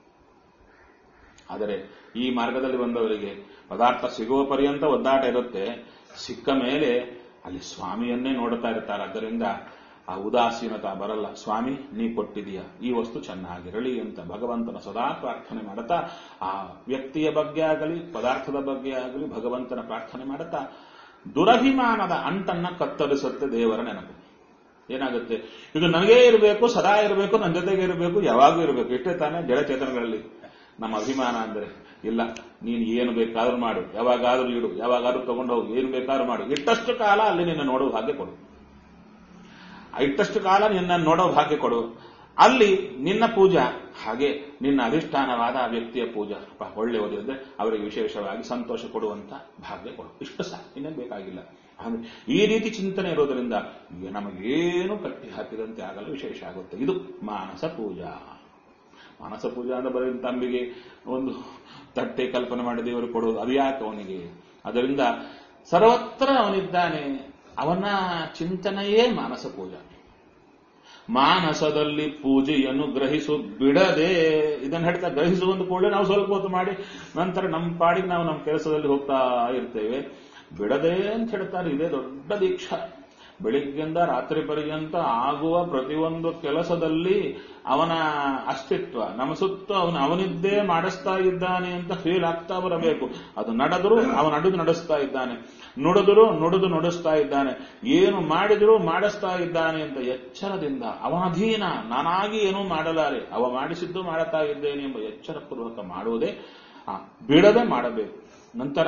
ಆದರೆ ಈ ಮಾರ್ಗದಲ್ಲಿ ಬಂದವರಿಗೆ ಪದಾರ್ಥ ಸಿಗುವ ಪರ್ಯಂತ ಒದ್ದಾಟ ಇರುತ್ತೆ ಸಿಕ್ಕ ಮೇಲೆ ಅಲ್ಲಿ ಸ್ವಾಮಿಯನ್ನೇ ನೋಡ್ತಾ ಇರ್ತಾರೆ ಆದ್ದರಿಂದ ಆ ಉದಾಸೀನತ ಬರಲ್ಲ ಸ್ವಾಮಿ ನೀ ಕೊಟ್ಟಿದೀಯ ಈ ವಸ್ತು ಚೆನ್ನಾಗಿರಲಿ ಅಂತ ಭಗವಂತನ ಸದಾ ಪ್ರಾರ್ಥನೆ ಮಾಡುತ್ತಾ ಆ ವ್ಯಕ್ತಿಯ ಬಗ್ಗೆ ಆಗಲಿ ಪದಾರ್ಥದ ಬಗ್ಗೆ ಆಗಲಿ ಭಗವಂತನ ಪ್ರಾರ್ಥನೆ ಮಾಡುತ್ತಾ ದುರಭಿಮಾನದ ಅಂಟನ್ನ ಕತ್ತರಿಸುತ್ತೆ ದೇವರ ನೆನಪು ಏನಾಗುತ್ತೆ ಇದು ನನಗೇ ಇರಬೇಕು ಸದಾ ಇರಬೇಕು ನನ್ನ ಜೊತೆಗೆ ಇರಬೇಕು ಯಾವಾಗೂ ಇರಬೇಕು ಇಷ್ಟೇ ತಾನೇ ಜಡಚೇತನಗಳಲ್ಲಿ ನಮ್ಮ ಅಭಿಮಾನ ಅಂದ್ರೆ ಇಲ್ಲ ನೀನು ಏನು ಬೇಕಾದ್ರೂ ಮಾಡು ಯಾವಾಗಾದ್ರೂ ಇಡು ಯಾವಾಗಾದ್ರೂ ತಗೊಂಡು ಹೋಗು ಏನು ಬೇಕಾದ್ರೂ ಮಾಡು ಇಟ್ಟಷ್ಟು ಕಾಲ ಅಲ್ಲಿ ನಿನ್ನ ನೋಡೋ ಭಾಗ್ಯ ಕೊಡು ಇಟ್ಟಷ್ಟು ಕಾಲ ನಿನ್ನ ನೋಡೋ ಭಾಗ್ಯ ಕೊಡು ಅಲ್ಲಿ ನಿನ್ನ ಪೂಜಾ ಹಾಗೆ ನಿನ್ನ ಅಧಿಷ್ಠಾನವಾದ ಆ ವ್ಯಕ್ತಿಯ ಪೂಜಾ ಅಪ್ಪ ಒಳ್ಳೆ ಓದಿದ್ರೆ ಅವರಿಗೆ ವಿಶೇಷವಾಗಿ ಸಂತೋಷ ಕೊಡುವಂತ ಭಾಗ್ಯ ಕೊಡು ಇಷ್ಟು ಸಾಕು ಇನ್ನೇನು ಬೇಕಾಗಿಲ್ಲ ಅಂದ್ರೆ ಈ ರೀತಿ ಚಿಂತನೆ ಇರೋದ್ರಿಂದ ನಮಗೇನು ಕಟ್ಟಿ ಹಾಕಿದಂತೆ ಆಗಲು ವಿಶೇಷ ಆಗುತ್ತೆ ಇದು ಮಾನಸ ಪೂಜಾ ಮಾನಸ ಪೂಜಾ ಅಂದ್ರೆ ಬರೀ ತಂಬಿಗೆ ಒಂದು ತಟ್ಟೆ ಕಲ್ಪನೆ ಮಾಡಿ ದೇವರು ಕೊಡೋದು ಅದು ಯಾಕೆ ಅವನಿಗೆ ಅದರಿಂದ ಸರ್ವತ್ರ ಅವನಿದ್ದಾನೆ ಅವನ ಚಿಂತನೆಯೇ ಮಾನಸ ಪೂಜಾ ಮಾನಸದಲ್ಲಿ ಪೂಜೆಯನ್ನು ಗ್ರಹಿಸು ಬಿಡದೆ ಇದನ್ನು ಹೇಳ್ತಾ ಗ್ರಹಿಸು ಒಂದು ಕೂಡಲೇ ನಾವು ಸ್ವಲ್ಪ ಹೊತ್ತು ಮಾಡಿ ನಂತರ ನಮ್ಮ ಪಾಡಿಗೆ ನಾವು ನಮ್ಮ ಕೆಲಸದಲ್ಲಿ ಹೋಗ್ತಾ ಇರ್ತೇವೆ ಬಿಡದೆ ಅಂತ ಹೇಳ್ತಾರೆ ಇದೇ ದೊಡ್ಡ ದೀಕ್ಷಾ ಬೆಳಿಗ್ಗೆಯಿಂದ ರಾತ್ರಿ ಪರ್ಯಂತ ಆಗುವ ಪ್ರತಿಯೊಂದು ಕೆಲಸದಲ್ಲಿ ಅವನ ಅಸ್ತಿತ್ವ ನಮ್ಮ ಸುತ್ತ ಅವನು ಅವನಿದ್ದೇ ಮಾಡಿಸ್ತಾ ಇದ್ದಾನೆ ಅಂತ ಫೀಲ್ ಆಗ್ತಾ ಬರಬೇಕು ಅದು ನಡೆದ್ರು ಅವನ ಅಡುಗೆ ನಡೆಸ್ತಾ ಇದ್ದಾನೆ ನುಡಿದ್ರು ನುಡಿದು ನುಡಿಸ್ತಾ ಇದ್ದಾನೆ ಏನು ಮಾಡಿದ್ರು ಮಾಡಿಸ್ತಾ ಇದ್ದಾನೆ ಅಂತ ಎಚ್ಚರದಿಂದ ಅವನಧೀನ ನಾನಾಗಿ ಏನೂ ಮಾಡಲಾರೆ ಅವ ಮಾಡಿಸಿದ್ದು ಮಾಡುತ್ತಾ ಇದ್ದೇನೆ ಎಂಬ ಎಚ್ಚರಪೂರ್ವಕ ಮಾಡುವುದೇ ಆ, ಬಿಡದೆ ಮಾಡಬೇಕು ನಂತರ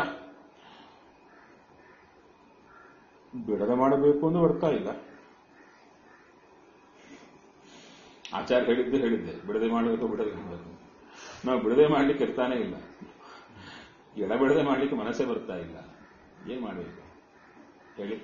ಬಿಡದೆ ಮಾಡಬೇಕು ಎಂದು ಬರ್ತಾ ಇಲ್ಲ ಆಚಾರ್ಯ ಹೇಳಿದ್ದು ಹೇಳಿದ್ದೆ ಬಿಡದೆ ಮಾಡಬೇಕು ಬಿಡದೆ ಮಾಡಬೇಕು ನಾವು ಬಿಡದೆ ಮಾಡ್ಲಿಕ್ಕೆ ಇರ್ತಾನೆ ಇಲ್ಲ ಎಡ ಬಿಡದೆ ಮಾಡ್ಲಿಕ್ಕೆ ಮನಸ್ಸೇ ಬರ್ತಾ ಇಲ್ಲ ಏನ್ ಮಾಡಬೇಕು ಹೇಳಿ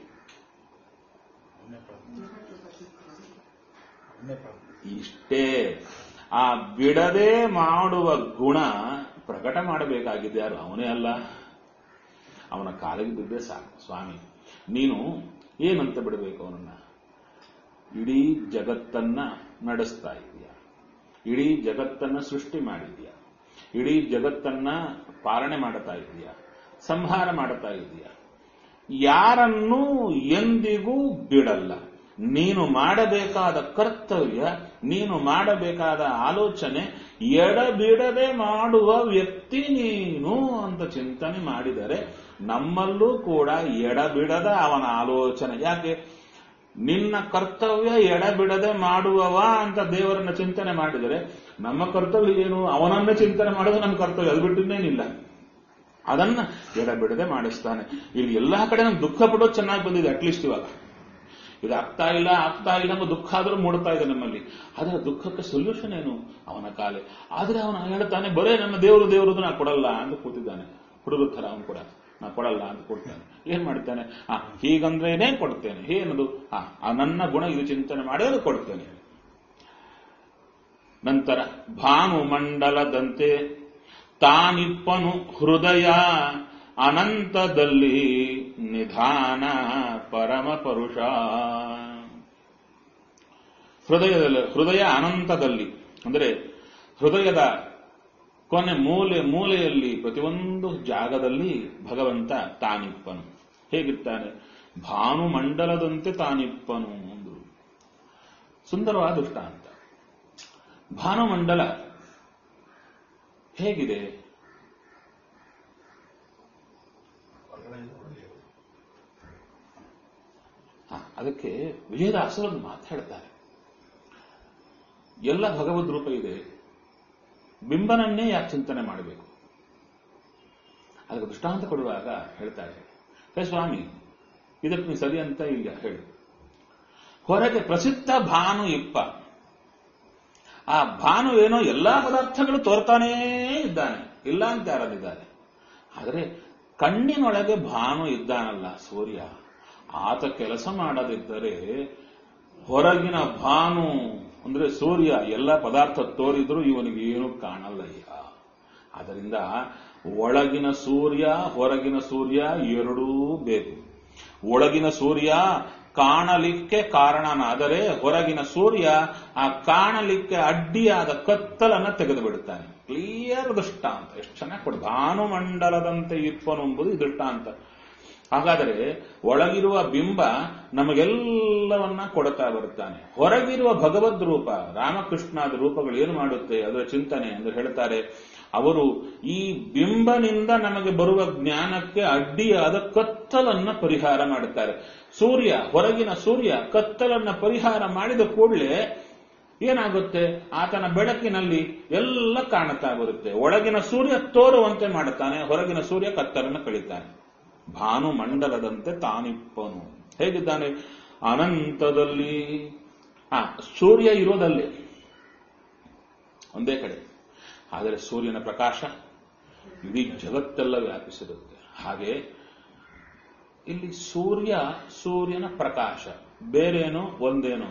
ಇಷ್ಟೇ ಆ ಬಿಡದೆ ಮಾಡುವ ಗುಣ ಪ್ರಕಟ ಮಾಡಬೇಕಾಗಿದೆ ಯಾರು ಅವನೇ ಅಲ್ಲ ಅವನ ಕಾಲಿಗೆ ಬಿದ್ದರೆ ಸಾಕು ಸ್ವಾಮಿ ನೀನು ಏನಂತ ಬಿಡಬೇಕು ಅವನನ್ನ ಇಡೀ ಜಗತ್ತನ್ನ ನಡೆಸ್ತಾ ಇದೆಯಾ ಇಡೀ ಜಗತ್ತನ್ನ ಸೃಷ್ಟಿ ಮಾಡಿದ್ಯಾ ಇಡೀ ಜಗತ್ತನ್ನ ಪಾಲನೆ ಮಾಡುತ್ತಾ ಇದೆಯಾ ಸಂಹಾರ ಮಾಡುತ್ತಾ ಇದೆಯಾ ಯಾರನ್ನೂ ಎಂದಿಗೂ ಬಿಡಲ್ಲ ನೀನು ಮಾಡಬೇಕಾದ ಕರ್ತವ್ಯ ನೀನು ಮಾಡಬೇಕಾದ ಆಲೋಚನೆ ಎಡಬಿಡದೆ ಮಾಡುವ ವ್ಯಕ್ತಿ ನೀನು ಅಂತ ಚಿಂತನೆ ಮಾಡಿದರೆ ನಮ್ಮಲ್ಲೂ ಕೂಡ ಎಡಬಿಡದ ಅವನ ಆಲೋಚನೆ ಯಾಕೆ ನಿನ್ನ ಕರ್ತವ್ಯ ಎಡಬಿಡದೆ ಮಾಡುವವ ಅಂತ ದೇವರನ್ನ ಚಿಂತನೆ ಮಾಡಿದರೆ ನಮ್ಮ ಕರ್ತವ್ಯ ಏನು ಅವನನ್ನ ಚಿಂತನೆ ಮಾಡೋದು ನಮ್ಮ ಕರ್ತವ್ಯ ಅದು ಬಿಟ್ಟಿದ್ದೇನಿಲ್ಲ ಅದನ್ನ ಎಡಬಿಡದೆ ಮಾಡಿಸ್ತಾನೆ ಇಲ್ಲಿ ಎಲ್ಲಾ ಕಡೆ ನಮ್ಗೆ ದುಃಖ ಪಡೋದು ಚೆನ್ನಾಗಿ ಬಂದಿದೆ ಅಟ್ಲೀಸ್ಟ್ ಇವಾಗ ಇದು ಆಗ್ತಾ ಇಲ್ಲ ಆಗ್ತಾ ಇಲ್ಲ ಎಂಬ ದುಃಖ ಆದ್ರೂ ಮೂಡ್ತಾ ಇದೆ ನಮ್ಮಲ್ಲಿ ಅದರ ದುಃಖಕ್ಕೆ ಸೊಲ್ಯೂಷನ್ ಏನು ಅವನ ಕಾಲೆ ಆದ್ರೆ ಅವನು ಹೇಳ್ತಾನೆ ಬರೇ ನನ್ನ ದೇವರು ದೇವರದು ನಾ ಕೊಡಲ್ಲ ಅಂತ ಕೂತಿದ್ದಾನೆ ಹುಡುಗರ ಥರ ಅವನು ಕೂಡ ನಾ ಕೊಡಲ್ಲ ಅಂತ ಕೊಡ್ತಾನೆ ಏನ್ ಮಾಡ್ತಾನೆ ಆ ಹೀಗಂದ್ರೇನೆ ಕೊಡ್ತೇನೆ ಏನದು ಆ ಆ ನನ್ನ ಗುಣ ಇದು ಚಿಂತನೆ ಮಾಡಿದ್ರೆ ಕೊಡ್ತೇನೆ ನಂತರ ಭಾನು ಮಂಡಲದಂತೆ ತಾನಿಪ್ಪನು ಹೃದಯ ಅನಂತದಲ್ಲಿ ನಿಧಾನ ಪರಮ ಪರುಷ ಹೃದಯದಲ್ಲಿ ಹೃದಯ ಅನಂತದಲ್ಲಿ ಅಂದರೆ ಹೃದಯದ ಕೊನೆ ಮೂಲೆ ಮೂಲೆಯಲ್ಲಿ ಪ್ರತಿಯೊಂದು ಜಾಗದಲ್ಲಿ ಭಗವಂತ ತಾನಿಪ್ಪನು ಹೇಗಿರ್ತಾನೆ ಭಾನುಮಂಡಲದಂತೆ ತಾನಿಪ್ಪನು ಅಂದ್ರು ಸುಂದರವಾದ ದೃಷ್ಟಾಂತ ಭಾನುಮಂಡಲ ಹೇಗಿದೆ ಹ, ಅದಕ್ಕೆ ವಿಜಯದಾಸರು ಒಂದು ಮಾತಾಡ್ತಾರೆ ಎಲ್ಲ ಭಗವದ್ ರೂಪ ಇದೆ ಬಿಂಬನನ್ನೇ ಯಾಕೆ ಚಿಂತನೆ ಮಾಡಬೇಕು ಅದಕ್ಕೆ ದೃಷ್ಟಾಂತ ಕೊಡುವಾಗ ಹೇಳ್ತಾರೆ ಹೇ ಸ್ವಾಮಿ ಇದಕ್ಕೆ ನೀವು ಸರಿ ಅಂತ ಇಲ್ಲ ಹೇಳಿ ಹೊರಗೆ ಪ್ರಸಿದ್ಧ ಭಾನು ಇಪ್ಪ ಆ ಭಾನು ಏನೋ ಎಲ್ಲಾ ಪದಾರ್ಥಗಳು ತೋರ್ತಾನೇ ಇದ್ದಾನೆ ಇಲ್ಲ ಅಂತ ಯಾರದಿದ್ದಾರೆ ಆದರೆ ಕಣ್ಣಿನೊಳಗೆ ಭಾನು ಇದ್ದಾನಲ್ಲ ಸೂರ್ಯ ಆತ ಕೆಲಸ ಮಾಡದಿದ್ದರೆ ಹೊರಗಿನ ಭಾನು ಅಂದ್ರೆ ಸೂರ್ಯ ಎಲ್ಲ ಪದಾರ್ಥ ತೋರಿದ್ರು ಇವನಿಗೆ ಏನು ಕಾಣಲ್ಲಯ್ಯ ಅದರಿಂದ ಒಳಗಿನ ಸೂರ್ಯ ಹೊರಗಿನ ಸೂರ್ಯ ಎರಡೂ ಬೇಕು ಒಳಗಿನ ಸೂರ್ಯ ಕಾಣಲಿಕ್ಕೆ ಕಾರಣನಾದರೆ ಹೊರಗಿನ ಸೂರ್ಯ ಆ ಕಾಣಲಿಕ್ಕೆ ಅಡ್ಡಿಯಾದ ಕತ್ತಲನ್ನ ತೆಗೆದು ಬಿಡುತ್ತಾನೆ ಕ್ಲಿಯರ್ ದೃಷ್ಟಾಂತ ಎಷ್ಟು ಚೆನ್ನಾಗಿ ಕೊಡ ಭಾನುಮಂಡಲದಂತೆ ಇಪ್ಪನು ಎಂಬುದು ಈ ದೃಷ್ಟಾಂತ ಹಾಗಾದರೆ ಒಳಗಿರುವ ಬಿಂಬ ನಮಗೆಲ್ಲವನ್ನ ಕೊಡುತ್ತಾ ಬರುತ್ತಾನೆ ಹೊರಗಿರುವ ಭಗವದ್ ರೂಪ ರಾಮಕೃಷ್ಣಾದ ರೂಪಗಳು ಏನು ಮಾಡುತ್ತೆ ಅದರ ಚಿಂತನೆ ಅಂದ್ರೆ ಹೇಳ್ತಾರೆ ಅವರು ಈ ಬಿಂಬನಿಂದ ನಮಗೆ ಬರುವ ಜ್ಞಾನಕ್ಕೆ ಅಡ್ಡಿಯಾದ ಕತ್ತಲನ್ನ ಪರಿಹಾರ ಮಾಡುತ್ತಾರೆ ಸೂರ್ಯ ಹೊರಗಿನ ಸೂರ್ಯ ಕತ್ತಲನ್ನ ಪರಿಹಾರ ಮಾಡಿದ ಕೂಡಲೇ ಏನಾಗುತ್ತೆ ಆತನ ಬೆಳಕಿನಲ್ಲಿ ಎಲ್ಲ ಕಾಣುತ್ತಾ ಬರುತ್ತೆ ಒಳಗಿನ ಸೂರ್ಯ ತೋರುವಂತೆ ಮಾಡುತ್ತಾನೆ ಹೊರಗಿನ ಸೂರ್ಯ ಕತ್ತಲನ್ನು ಕಳೀತಾನೆ ಭಾನು ಮಂಡಲದಂತೆ ತಾನಿಪ್ಪನು ಹೇಗಿದ್ದಾನೆ ಅನಂತದಲ್ಲಿ ಆ ಸೂರ್ಯ ಇರೋದಲ್ಲಿ ಒಂದೇ ಕಡೆ ಆದರೆ ಸೂರ್ಯನ ಪ್ರಕಾಶ ಇಡೀ ಜಗತ್ತೆಲ್ಲ ವ್ಯಾಪಿಸಿರುತ್ತೆ ಹಾಗೆ ಇಲ್ಲಿ ಸೂರ್ಯ ಸೂರ್ಯನ ಪ್ರಕಾಶ ಬೇರೇನೋ ಒಂದೇನೋ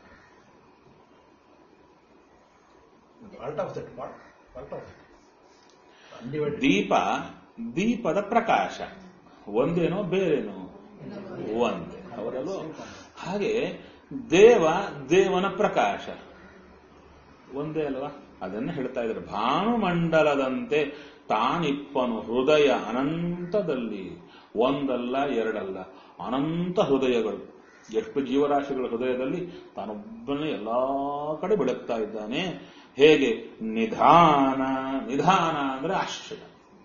Part of that, part, part of it. Undivided. ದೀಪ ದೀಪದ ಪ್ರಕಾಶ ಒಂದೇನೋ ಬೇರೇನೋ ಒಂದೇ ಅವರಲ್ಲೂ ಹಾಗೆ ದೇವ ದೇವನ ಪ್ರಕಾಶ ಒಂದೇ ಅಲ್ವಾ ಅದನ್ನು ಹೇಳ್ತಾ ಇದ್ದಾರೆ ಭಾನುಮಂಡಲದಂತೆ ತಾನಿಪ್ಪನು ಹೃದಯ ಅನಂತದಲ್ಲಿ ಒಂದಲ್ಲ ಎರಡಲ್ಲ ಅನಂತ ಹೃದಯಗಳು ಎಷ್ಟು ಜೀವರಾಶಿಗಳ ಹೃದಯದಲ್ಲಿ ತಾನೊಬ್ಬನೇ ಎಲ್ಲಾ ಕಡೆ ಬೆಳಗ್ತಾ ಇದ್ದಾನೆ ಹೇಗೆ ನಿಧಾನ ನಿಧಾನ ಅಂದ್ರೆ ಆಶ್ಚರ್ಯ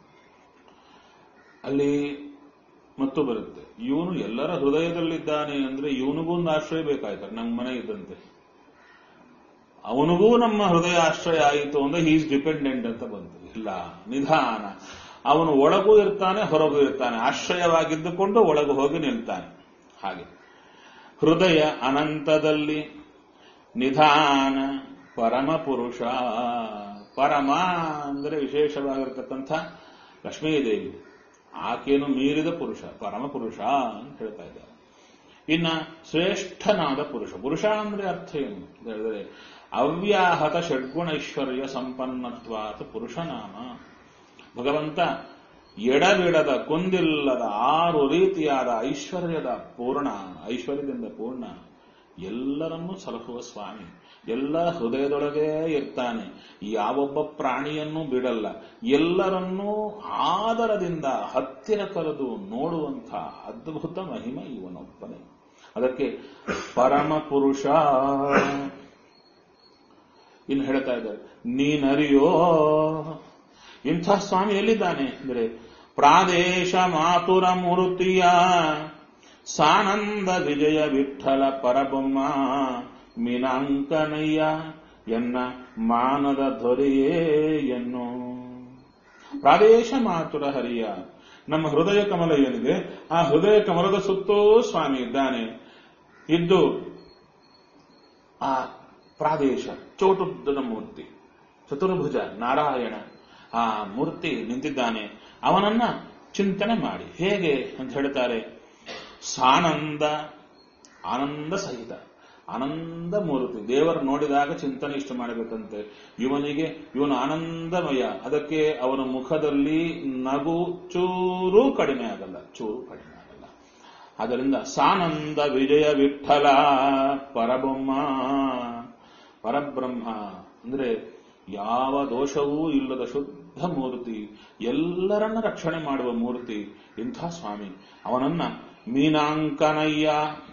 ಅಲ್ಲಿ ಮತ್ತು ಬರುತ್ತೆ ಇವನು ಎಲ್ಲರ ಹೃದಯದಲ್ಲಿದ್ದಾನೆ ಅಂದ್ರೆ ಇವನಿಗೂ ಒಂದು ಆಶ್ರಯ ಬೇಕಾಯ್ತಾರೆ ನಮ್ಮ ಮನೆ ಇದ್ದಂತೆ ಅವನಿಗೂ ನಮ್ಮ ಹೃದಯ ಆಶ್ರಯ ಆಯಿತು ಅಂದ್ರೆ ಈಸ್ ಡಿಪೆಂಡೆಂಟ್ ಅಂತ ಬಂತು ಇಲ್ಲ ನಿಧಾನ ಅವನು ಒಳಗೂ ಇರ್ತಾನೆ ಹೊರಗೂ ಇರ್ತಾನೆ ಆಶ್ರಯವಾಗಿದ್ದುಕೊಂಡು ಒಳಗು ಹೋಗಿ ನಿಲ್ತಾನೆ ಹಾಗೆ ಹೃದಯ ಅನಂತದಲ್ಲಿ ನಿಧಾನ ಪರಮ ಪುರುಷ ಪರಮ ಅಂದರೆ ವಿಶೇಷವಾಗಿರ್ತಕ್ಕಂಥ ಲಕ್ಷ್ಮೀದೇವಿ ಆಕೆಯನ್ನು ಮೀರಿದ ಪುರುಷ ಪರಮ ಪುರುಷ ಅಂತ ಹೇಳ್ತಾ ಇದ್ದಾರೆ ಇನ್ನ ಶ್ರೇಷ್ಠನಾದ ಪುರುಷ ಪುರುಷ ಅಂದ್ರೆ ಅರ್ಥ ಏನು ಅಂತ ಹೇಳಿದ್ರೆ ಅವ್ಯಾಹತ ಷಡ್ಗುಣೈಶ್ವರ್ಯ ಸಂಪನ್ನತ್ವಾತ ಪುರುಷನಾಮ ಭಗವಂತ ಎಡಬಿಡದ ಕುಂದಿಲ್ಲದ ಆರು ರೀತಿಯಾದ ಐಶ್ವರ್ಯದ ಪೂರ್ಣ ಐಶ್ವರ್ಯದಿಂದ ಪೂರ್ಣ ಎಲ್ಲರನ್ನೂ ಸಲಹುವ ಸ್ವಾಮಿ ಎಲ್ಲ ಹೃದಯದೊಳಗೇ ಇರ್ತಾನೆ ಯಾವೊಬ್ಬ ಪ್ರಾಣಿಯನ್ನೂ ಬಿಡಲ್ಲ ಎಲ್ಲರನ್ನೂ ಆದರದಿಂದ ಹತ್ತಿರ ಕರೆದು ನೋಡುವಂಥ ಅದ್ಭುತ ಮಹಿಮ ಇವನೊಬ್ಬನೇ ಅದಕ್ಕೆ ಪರಮ ಪುರುಷ ಇನ್ನು ಹೇಳ್ತಾ ಇದ್ದಾರೆ ನೀನರಿಯೋ ಇಂಥ ಸ್ವಾಮಿ ಎಲ್ಲಿದ್ದಾನೆ ಅಂದ್ರೆ ಪ್ರಾದೇಶ ಮಾತುರ ಮೂರ್ತಿಯ ಸಾನಂದ ವಿಜಯ ವಿಠಲ ಪರಬೊಮ್ಮ ಮೀನಾಂಕನಯ್ಯ ಎನ್ನ ಮಾನದ ದೊರೆಯೇ ಎನ್ನು ಪ್ರಾದೇಶ ಮಾತುರ ಹರಿಯ ನಮ್ಮ ಹೃದಯ ಕಮಲ ಏನಿದೆ ಆ ಹೃದಯ ಕಮಲದ ಸುತ್ತೂ ಸ್ವಾಮಿ ಇದ್ದಾನೆ ಇದ್ದು ಆ ಪ್ರಾದೇಶ ಚೋಟುದ್ದದ ಮೂರ್ತಿ ಚತುರ್ಭುಜ ನಾರಾಯಣ ಆ ಮೂರ್ತಿ ನಿಂತಿದ್ದಾನೆ ಅವನನ್ನ ಚಿಂತನೆ ಮಾಡಿ ಹೇಗೆ ಅಂತ ಹೇಳ್ತಾರೆ ಸಾನಂದ ಆನಂದ ಸಹಿತ ಆನಂದ ಮೂರ್ತಿ ದೇವರು ನೋಡಿದಾಗ ಚಿಂತನೆ ಇಷ್ಟು ಮಾಡಬೇಕಂತೆ ಇವನಿಗೆ ಇವನು ಆನಂದಮಯ ಅದಕ್ಕೆ ಅವನ ಮುಖದಲ್ಲಿ ನಗು ಚೂರು ಕಡಿಮೆ ಆಗಲ್ಲ ಚೂರು ಕಡಿಮೆ ಆಗಲ್ಲ ಅದರಿಂದ ಸಾನಂದ ವಿಜಯ ವಿಠಲ ಪರಬೊಮ್ಮ ಪರಬ್ರಹ್ಮ ಅಂದ್ರೆ ಯಾವ ದೋಷವೂ ಇಲ್ಲದ ಶುದ್ಧ ಮೂರ್ತಿ ಎಲ್ಲರನ್ನ ರಕ್ಷಣೆ ಮಾಡುವ ಮೂರ್ತಿ ಇಂಥ ಸ್ವಾಮಿ ಅವನನ್ನ ಮೀನಾಂಕನಯ್ಯ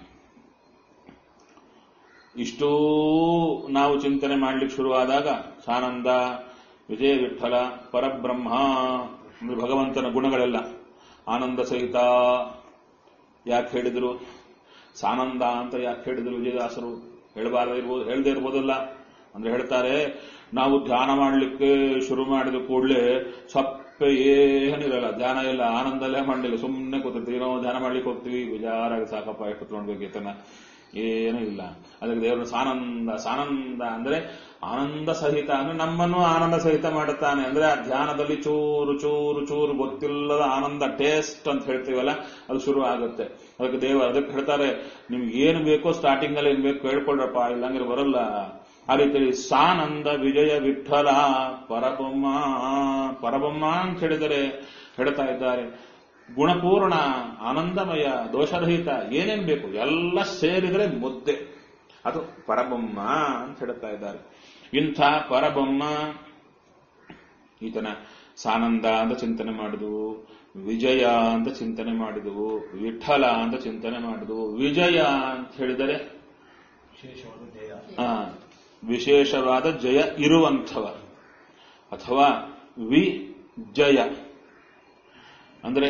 ಇಷ್ಟೂ ನಾವು ಚಿಂತನೆ ಮಾಡ್ಲಿಕ್ಕೆ ಶುರುವಾದಾಗ ಸಾನಂದ ವಿಜಯ ವಿಠಲ ಪರಬ್ರಹ್ಮ ಅಂದ್ರೆ ಭಗವಂತನ ಗುಣಗಳೆಲ್ಲ ಆನಂದ ಸಹಿತ ಯಾಕೆ ಹೇಳಿದ್ರು ಸಾನಂದ ಅಂತ ಯಾಕೆ ಹೇಳಿದ್ರು ವಿಜಯದಾಸರು ಹೇಳಬಾರದೇ ಇರ್ಬೋದು ಹೇಳದೇ ಇರ್ಬೋದಲ್ಲ ಅಂದ್ರೆ ಹೇಳ್ತಾರೆ ನಾವು ಧ್ಯಾನ ಮಾಡಲಿಕ್ಕೆ ಶುರು ಮಾಡಿದ ಕೂಡಲೇ ಸಪ್ಪೆ ಏನಿರಲ್ಲ ಧ್ಯಾನ ಇಲ್ಲ ಆನಂದಲ್ಲೇ ಮಾಡಲಿಲ್ಲ ಸುಮ್ಮನೆ ಕೂತಿರ್ತೀವಿ ನಾವು ಧ್ಯಾನ ಮಾಡ್ಲಿಕ್ಕೆ ಹೋಗ್ತೀವಿ ವಿಚಾರಾಗಿ ಸಾಕಪ್ಪ ಎಷ್ಟು ಕುತ್ಕೊಳ್ಬೇಕು ಈತನ ಏನೂ ಇಲ್ಲ ಅದಕ್ಕೆ ದೇವರು ಸಾನಂದ ಸಾನಂದ ಅಂದ್ರೆ ಆನಂದ ಸಹಿತ ಅಂದ್ರೆ ನಮ್ಮನ್ನು ಆನಂದ ಸಹಿತ ಮಾಡುತ್ತಾನೆ ಅಂದ್ರೆ ಆ ಧ್ಯಾನದಲ್ಲಿ ಚೂರು ಚೂರು ಚೂರು ಗೊತ್ತಿಲ್ಲದ ಆನಂದ ಟೇಸ್ಟ್ ಅಂತ ಹೇಳ್ತೀವಲ್ಲ ಅದು ಶುರು ಆಗುತ್ತೆ ಅದಕ್ಕೆ ದೇವ ಅದಕ್ಕೆ ಹೇಳ್ತಾರೆ ನಿಮ್ಗೆ ಏನು ಬೇಕೋ ಸ್ಟಾರ್ಟಿಂಗ್ ಅಲ್ಲಿ ಏನ್ ಬೇಕು ಹೇಳ್ಕೊಳ್ರಪ್ಪ ಇಲ್ಲಂದ್ರೆ ಬರಲ್ಲ ಆ ರೀತಿ ಸಾನಂದ ವಿಜಯ ವಿಠಲ ಪರಬೊಮ್ಮ ಪರಬೊಮ್ಮ ಅಂತ ಹೇಳಿದರೆ ಹೇಳ್ತಾ ಇದ್ದಾರೆ ಗುಣಪೂರ್ಣ ಆನಂದಮಯ ದೋಷರಹಿತ ಏನೇನ್ ಬೇಕು ಎಲ್ಲ ಸೇರಿದ್ರೆ ಮುದ್ದೆ ಅದು ಪರಬೊಮ್ಮ ಅಂತ ಹೇಳ್ತಾ ಇದ್ದಾರೆ ಇಂಥ ಪರಬೊಮ್ಮ ಈತನ ಸಾನಂದ ಅಂತ ಚಿಂತನೆ ಮಾಡುದು ವಿಜಯ ಅಂತ ಚಿಂತನೆ ಮಾಡಿದವು ವಿಠಲ ಅಂತ ಚಿಂತನೆ ಮಾಡಿದವು ವಿಜಯ ಅಂತ ಹೇಳಿದರೆ ವಿಶೇಷವಾದ ಜಯ ಆ, ವಿಶೇಷವಾದ ಜಯ ಇರುವಂಥವ ಅಥವಾ ವಿಜಯ ಅಂದ್ರೆ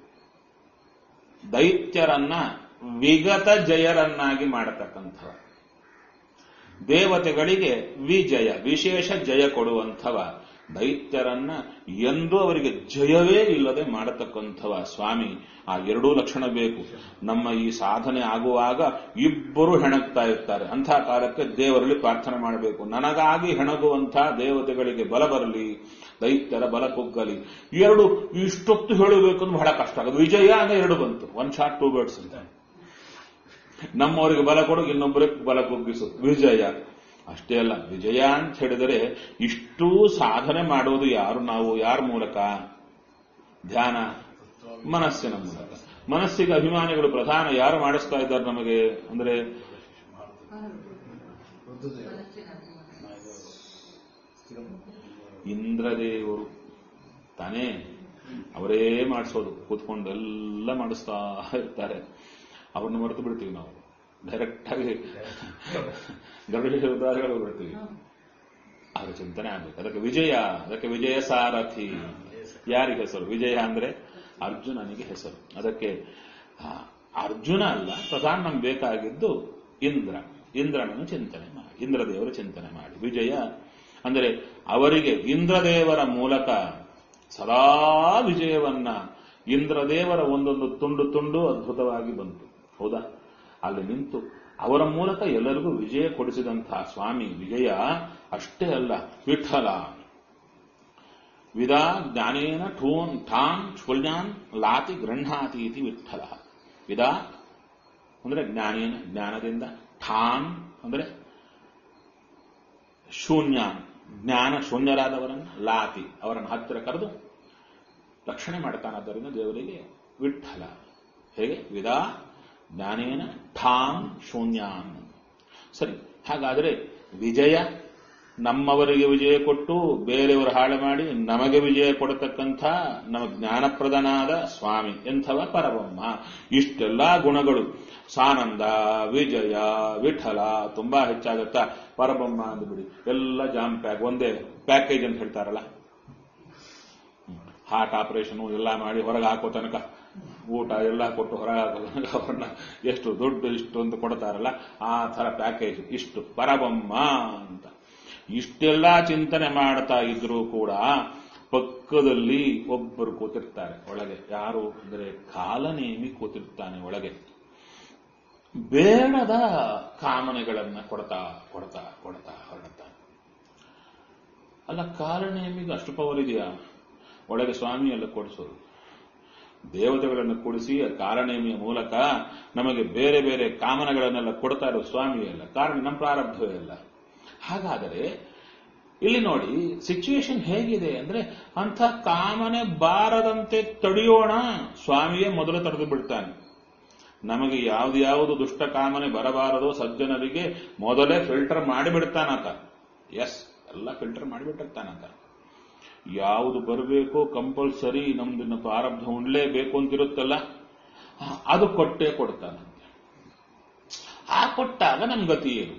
ದೈತ್ಯರನ್ನ ವಿಗತ ಜಯರನ್ನಾಗಿ ಮಾಡತಕ್ಕಂಥವ ದೇವತೆಗಳಿಗೆ ವಿಜಯ ವಿಶೇಷ ಜಯ ಕೊಡುವಂಥವ ದೈತ್ಯರನ್ನ ಎಂದೂ ಅವರಿಗೆ ಜಯವೇ ಇಲ್ಲದೆ ಮಾಡತಕ್ಕಂಥವ ಸ್ವಾಮಿ ಆ ಎರಡೂ ಲಕ್ಷಣ ಬೇಕು ನಮ್ಮ ಈ ಸಾಧನೆ ಆಗುವಾಗ ಇಬ್ಬರು ಹೆಣಗ್ತಾ ಇರ್ತಾರೆ ಅಂಥ ಕಾಲಕ್ಕೆ ದೇವರಲ್ಲಿ ಪ್ರಾರ್ಥನೆ ಮಾಡಬೇಕು ನನಗಾಗಿ ಹೆಣಗುವಂಥ ದೇವತೆಗಳಿಗೆ ಬಲ ಬರಲಿ ದೈತ್ಯರ ಬಲ ಕುಗ್ಗಲಿ ಎರಡು ಇಷ್ಟೊತ್ತು ಹೇಳಬೇಕು ಅಂದ್ರೆ ಬಹಳ ಕಷ್ಟ ಆಗೋದು ವಿಜಯ ಅಂದ್ರೆ ಎರಡು ಬಂತು ಒನ್ ಶಾಟ್ ಟೂ ಬರ್ಡ್ಸ್ ಅಂತ ನಮ್ಮವರಿಗೆ ಬಲ ಕೊಡು ಇನ್ನೊಬ್ಬರಿಗೆ ಬಲ ಕುಗ್ಗಿಸು ವಿಜಯ ಅಷ್ಟೇ ಅಲ್ಲ ವಿಜಯ ಅಂತ ಹೇಳಿದರೆ ಇಷ್ಟೂ ಸಾಧನೆ ಮಾಡೋದು ಯಾರು ನಾವು ಯಾರ ಮೂಲಕ ಧ್ಯಾನ ಮನಸ್ಸಿನ ಮೂಲಕ ಮನಸ್ಸಿಗೆ ಅಭಿಮಾನಿಗಳು ಪ್ರಧಾನ ಯಾರು ಮಾಡಿಸ್ತಾ ಇದ್ದಾರೆ ನಮಗೆ ಅಂದ್ರೆ ಇಂದ್ರದೇವರು ತಾನೇ ಅವರೇ ಮಾಡಿಸೋದು ಕೂತ್ಕೊಂಡು ಎಲ್ಲ ಮಾಡಿಸ್ತಾ ಇರ್ತಾರೆ ಅವ್ರನ್ನ ಮರೆತು ಬಿಡ್ತೀವಿ ನಾವು ಡೈರೆಕ್ಟ್ ಆಗಿ ಗರುಡ ಉದಾಹರಣೆಗಳು ಬಿಡ್ತೀವಿ ಅವರ ಚಿಂತನೆ ಆಗ್ಬೇಕು ಅದಕ್ಕೆ ವಿಜಯ ಅದಕ್ಕೆ ವಿಜಯ ಸಾರಥಿ ಯಾರಿಗೆ ಹೆಸರು ವಿಜಯ ಅಂದ್ರೆ ಅರ್ಜುನನಿಗೆ ಹೆಸರು ಅದಕ್ಕೆ ಆ, ಅರ್ಜುನ ಅಲ್ಲ ಪ್ರಧಾನ ನಮ್ಗೆ ಬೇಕಾಗಿದ್ದು ಇಂದ್ರ ಇಂದ್ರನನ್ನು ಚಿಂತನೆ ಮಾಡಿ ಇಂದ್ರದೇವರ ಚಿಂತನೆ ಮಾಡಿ ವಿಜಯ ಅಂದರೆ ಅವರಿಗೆ ಇಂದ್ರದೇವರ ಮೂಲಕ ಸದಾ ವಿಜಯವನ್ನ ಇಂದ್ರದೇವರ ಒಂದೊಂದು ತುಂಡು ತುಂಡು ಅದ್ಭುತವಾಗಿ ಬಂತು ಹೌದಾ ಅಲ್ಲಿ ನಿಂತು ಅವರ ಮೂಲಕ ಎಲ್ಲರಿಗೂ ವಿಜಯ ಕೊಡಿಸಿದಂತಹ ಸ್ವಾಮಿ ವಿಜಯ ಅಷ್ಟೇ ಅಲ್ಲ ವಿಠಲ ವಿದಾ ಜ್ಞಾನೇನ ಠೂನ್ ಠಾನ್ ಶುಲ್ಯಾನ್ ಲಾತಿ ಗೃಹಾತಿ ಇತಿ ವಿಠಲ ವಿದಾ ಅಂದ್ರೆ ಜ್ಞಾನೇನ ಜ್ಞಾನದಿಂದ ಠಾನ್ ಅಂದ್ರೆ ಶೂನ್ಯ ಜ್ಞಾನ ಶೂನ್ಯರಾದವರನ್ನು ಲಾತಿ ಅವರನ್ನು ಹತ್ತಿರ ಕರೆದು ರಕ್ಷಣೆ ಮಾಡ್ತಾನಾದ್ದರಿಂದ ದೇವರಿಗೆ ವಿಠಲ ಹೇಗೆ ವಿದಾ ಜ್ಞಾನೇನ ಠಾನ್ ಶೂನ್ಯಾನ್ ಸರಿ ಹಾಗಾದರೆ ವಿಜಯ ನಮ್ಮವರಿಗೆ ವಿಜಯ ಕೊಟ್ಟು ಬೇರೆಯವರು ಹಾಳು ಮಾಡಿ ನಮಗೆ ವಿಜಯ ಕೊಡತಕ್ಕಂಥ ನಮ್ಮ ಜ್ಞಾನಪ್ರದನಾದ ಸ್ವಾಮಿ ಎಂಥವ ಪರಬ್ರಹ್ಮ ಇಷ್ಟೆಲ್ಲಾ ಗುಣಗಳು ಸಾನಂದ ವಿಜಯ ವಿಠಲ ತುಂಬಾ ಹೆಚ್ಚಾಗುತ್ತಾ ಪರಬ್ರಹ್ಮ ಅಂದ್ಬಿಡಿ ಎಲ್ಲ ಜಾಮ್ ಪ್ಯಾಕ್ ಒಂದೇ ಪ್ಯಾಕೇಜ್ ಅಂತ ಹೇಳ್ತಾರಲ್ಲ ಹಾರ್ಟ್ ಆಪರೇಷನ್ ಎಲ್ಲ ಮಾಡಿ ಹೊರಗೆ ಹಾಕೋ ತನಕ ಊಟ ಎಲ್ಲ ಕೊಟ್ಟು ಹೊರಗೆ ಹಾಕೋ ತನಕ ಅವ್ರನ್ನ ಎಷ್ಟು ದುಡ್ಡು ಇಷ್ಟು ಅಂತ ಕೊಡ್ತಾರಲ್ಲ ಆ ತರ ಪ್ಯಾಕೇಜ್ ಇಷ್ಟು ಪರಬಮ್ಮ ಅಂತ ಇಷ್ಟೆಲ್ಲ ಚಿಂತನೆ ಮಾಡ್ತಾ ಇದ್ರೂ ಕೂಡ ಪಕ್ಕದಲ್ಲಿ ಒಬ್ಬರು ಕೂತಿರ್ತಾರೆ ಒಳಗೆ ಯಾರು ಅಂದ್ರೆ ಕಾಲನೇಮಿ ಕೂತಿರ್ತಾನೆ ಒಳಗೆ ಬೇಡದ ಕಾಮನೆಗಳನ್ನ ಕೊಡ್ತಾ ಕೊಡ್ತಾ ಕೊಡ್ತಾ ಹೊರಡ್ತಾನೆ ಅಲ್ಲ ಕಾಲನೇಮಿಗೆ ಅಷ್ಟು ಪವರ್ ಇದೆಯಾ ಒಳಗೆ ಸ್ವಾಮಿ ಎಲ್ಲ ಕೊಡಿಸೋದು ದೇವತೆಗಳನ್ನು ಕೂಡಿಸಿ ಆ ಕಾಲನೇಮಿಯ ಮೂಲಕ ನಮಗೆ ಬೇರೆ ಬೇರೆ ಕಾಮನೆಗಳನ್ನೆಲ್ಲ ಕೊಡ್ತಾ ಇರೋ ಸ್ವಾಮಿ ಅಲ್ಲ ಕಾರಣ ನಮ್ಮ ಪ್ರಾರಬ್ಧವೇ ಅಲ್ಲ ಹಾಗಾದರೆ ಇಲ್ಲಿ ನೋಡಿ ಸಿಚುವೇಶನ್ ಹೇಗಿದೆ ಅಂದ್ರೆ ಅಂಥ ಕಾಮನೆ ಬಾರದಂತೆ ತಡೆಯೋಣ ಸ್ವಾಮಿಯೇ ಮೊದಲು ತಡೆದು ಬಿಡ್ತಾನೆ ನಮಗೆ ಯಾವ್ದು ಯಾವುದು ದುಷ್ಟ ಕಾಮನೆ ಬರಬಾರದೋ ಸಜ್ಜನರಿಗೆ ಮೊದಲೇ ಫಿಲ್ಟರ್ ಮಾಡಿಬಿಡ್ತಾನಾತ ಎಸ್ ಎಲ್ಲ ಫಿಲ್ಟರ್ ಮಾಡಿಬಿಟ್ಟಿರ್ತಾನಾತ ಯಾವುದು ಬರಬೇಕು ಕಂಪಲ್ಸರಿ ನಮ್ದನ್ನ ಪ್ರಾರಬ್ಧ ಉಣ್ಲೇಬೇಕು ಅಂತಿರುತ್ತಲ್ಲ ಆ, ಅದು ಕೊಟ್ಟೇ ಕೊಡ್ತಾನಂತೆ ಆ ಕೊಟ್ಟಾಗ ನಮ್ ಗತಿ ಏನು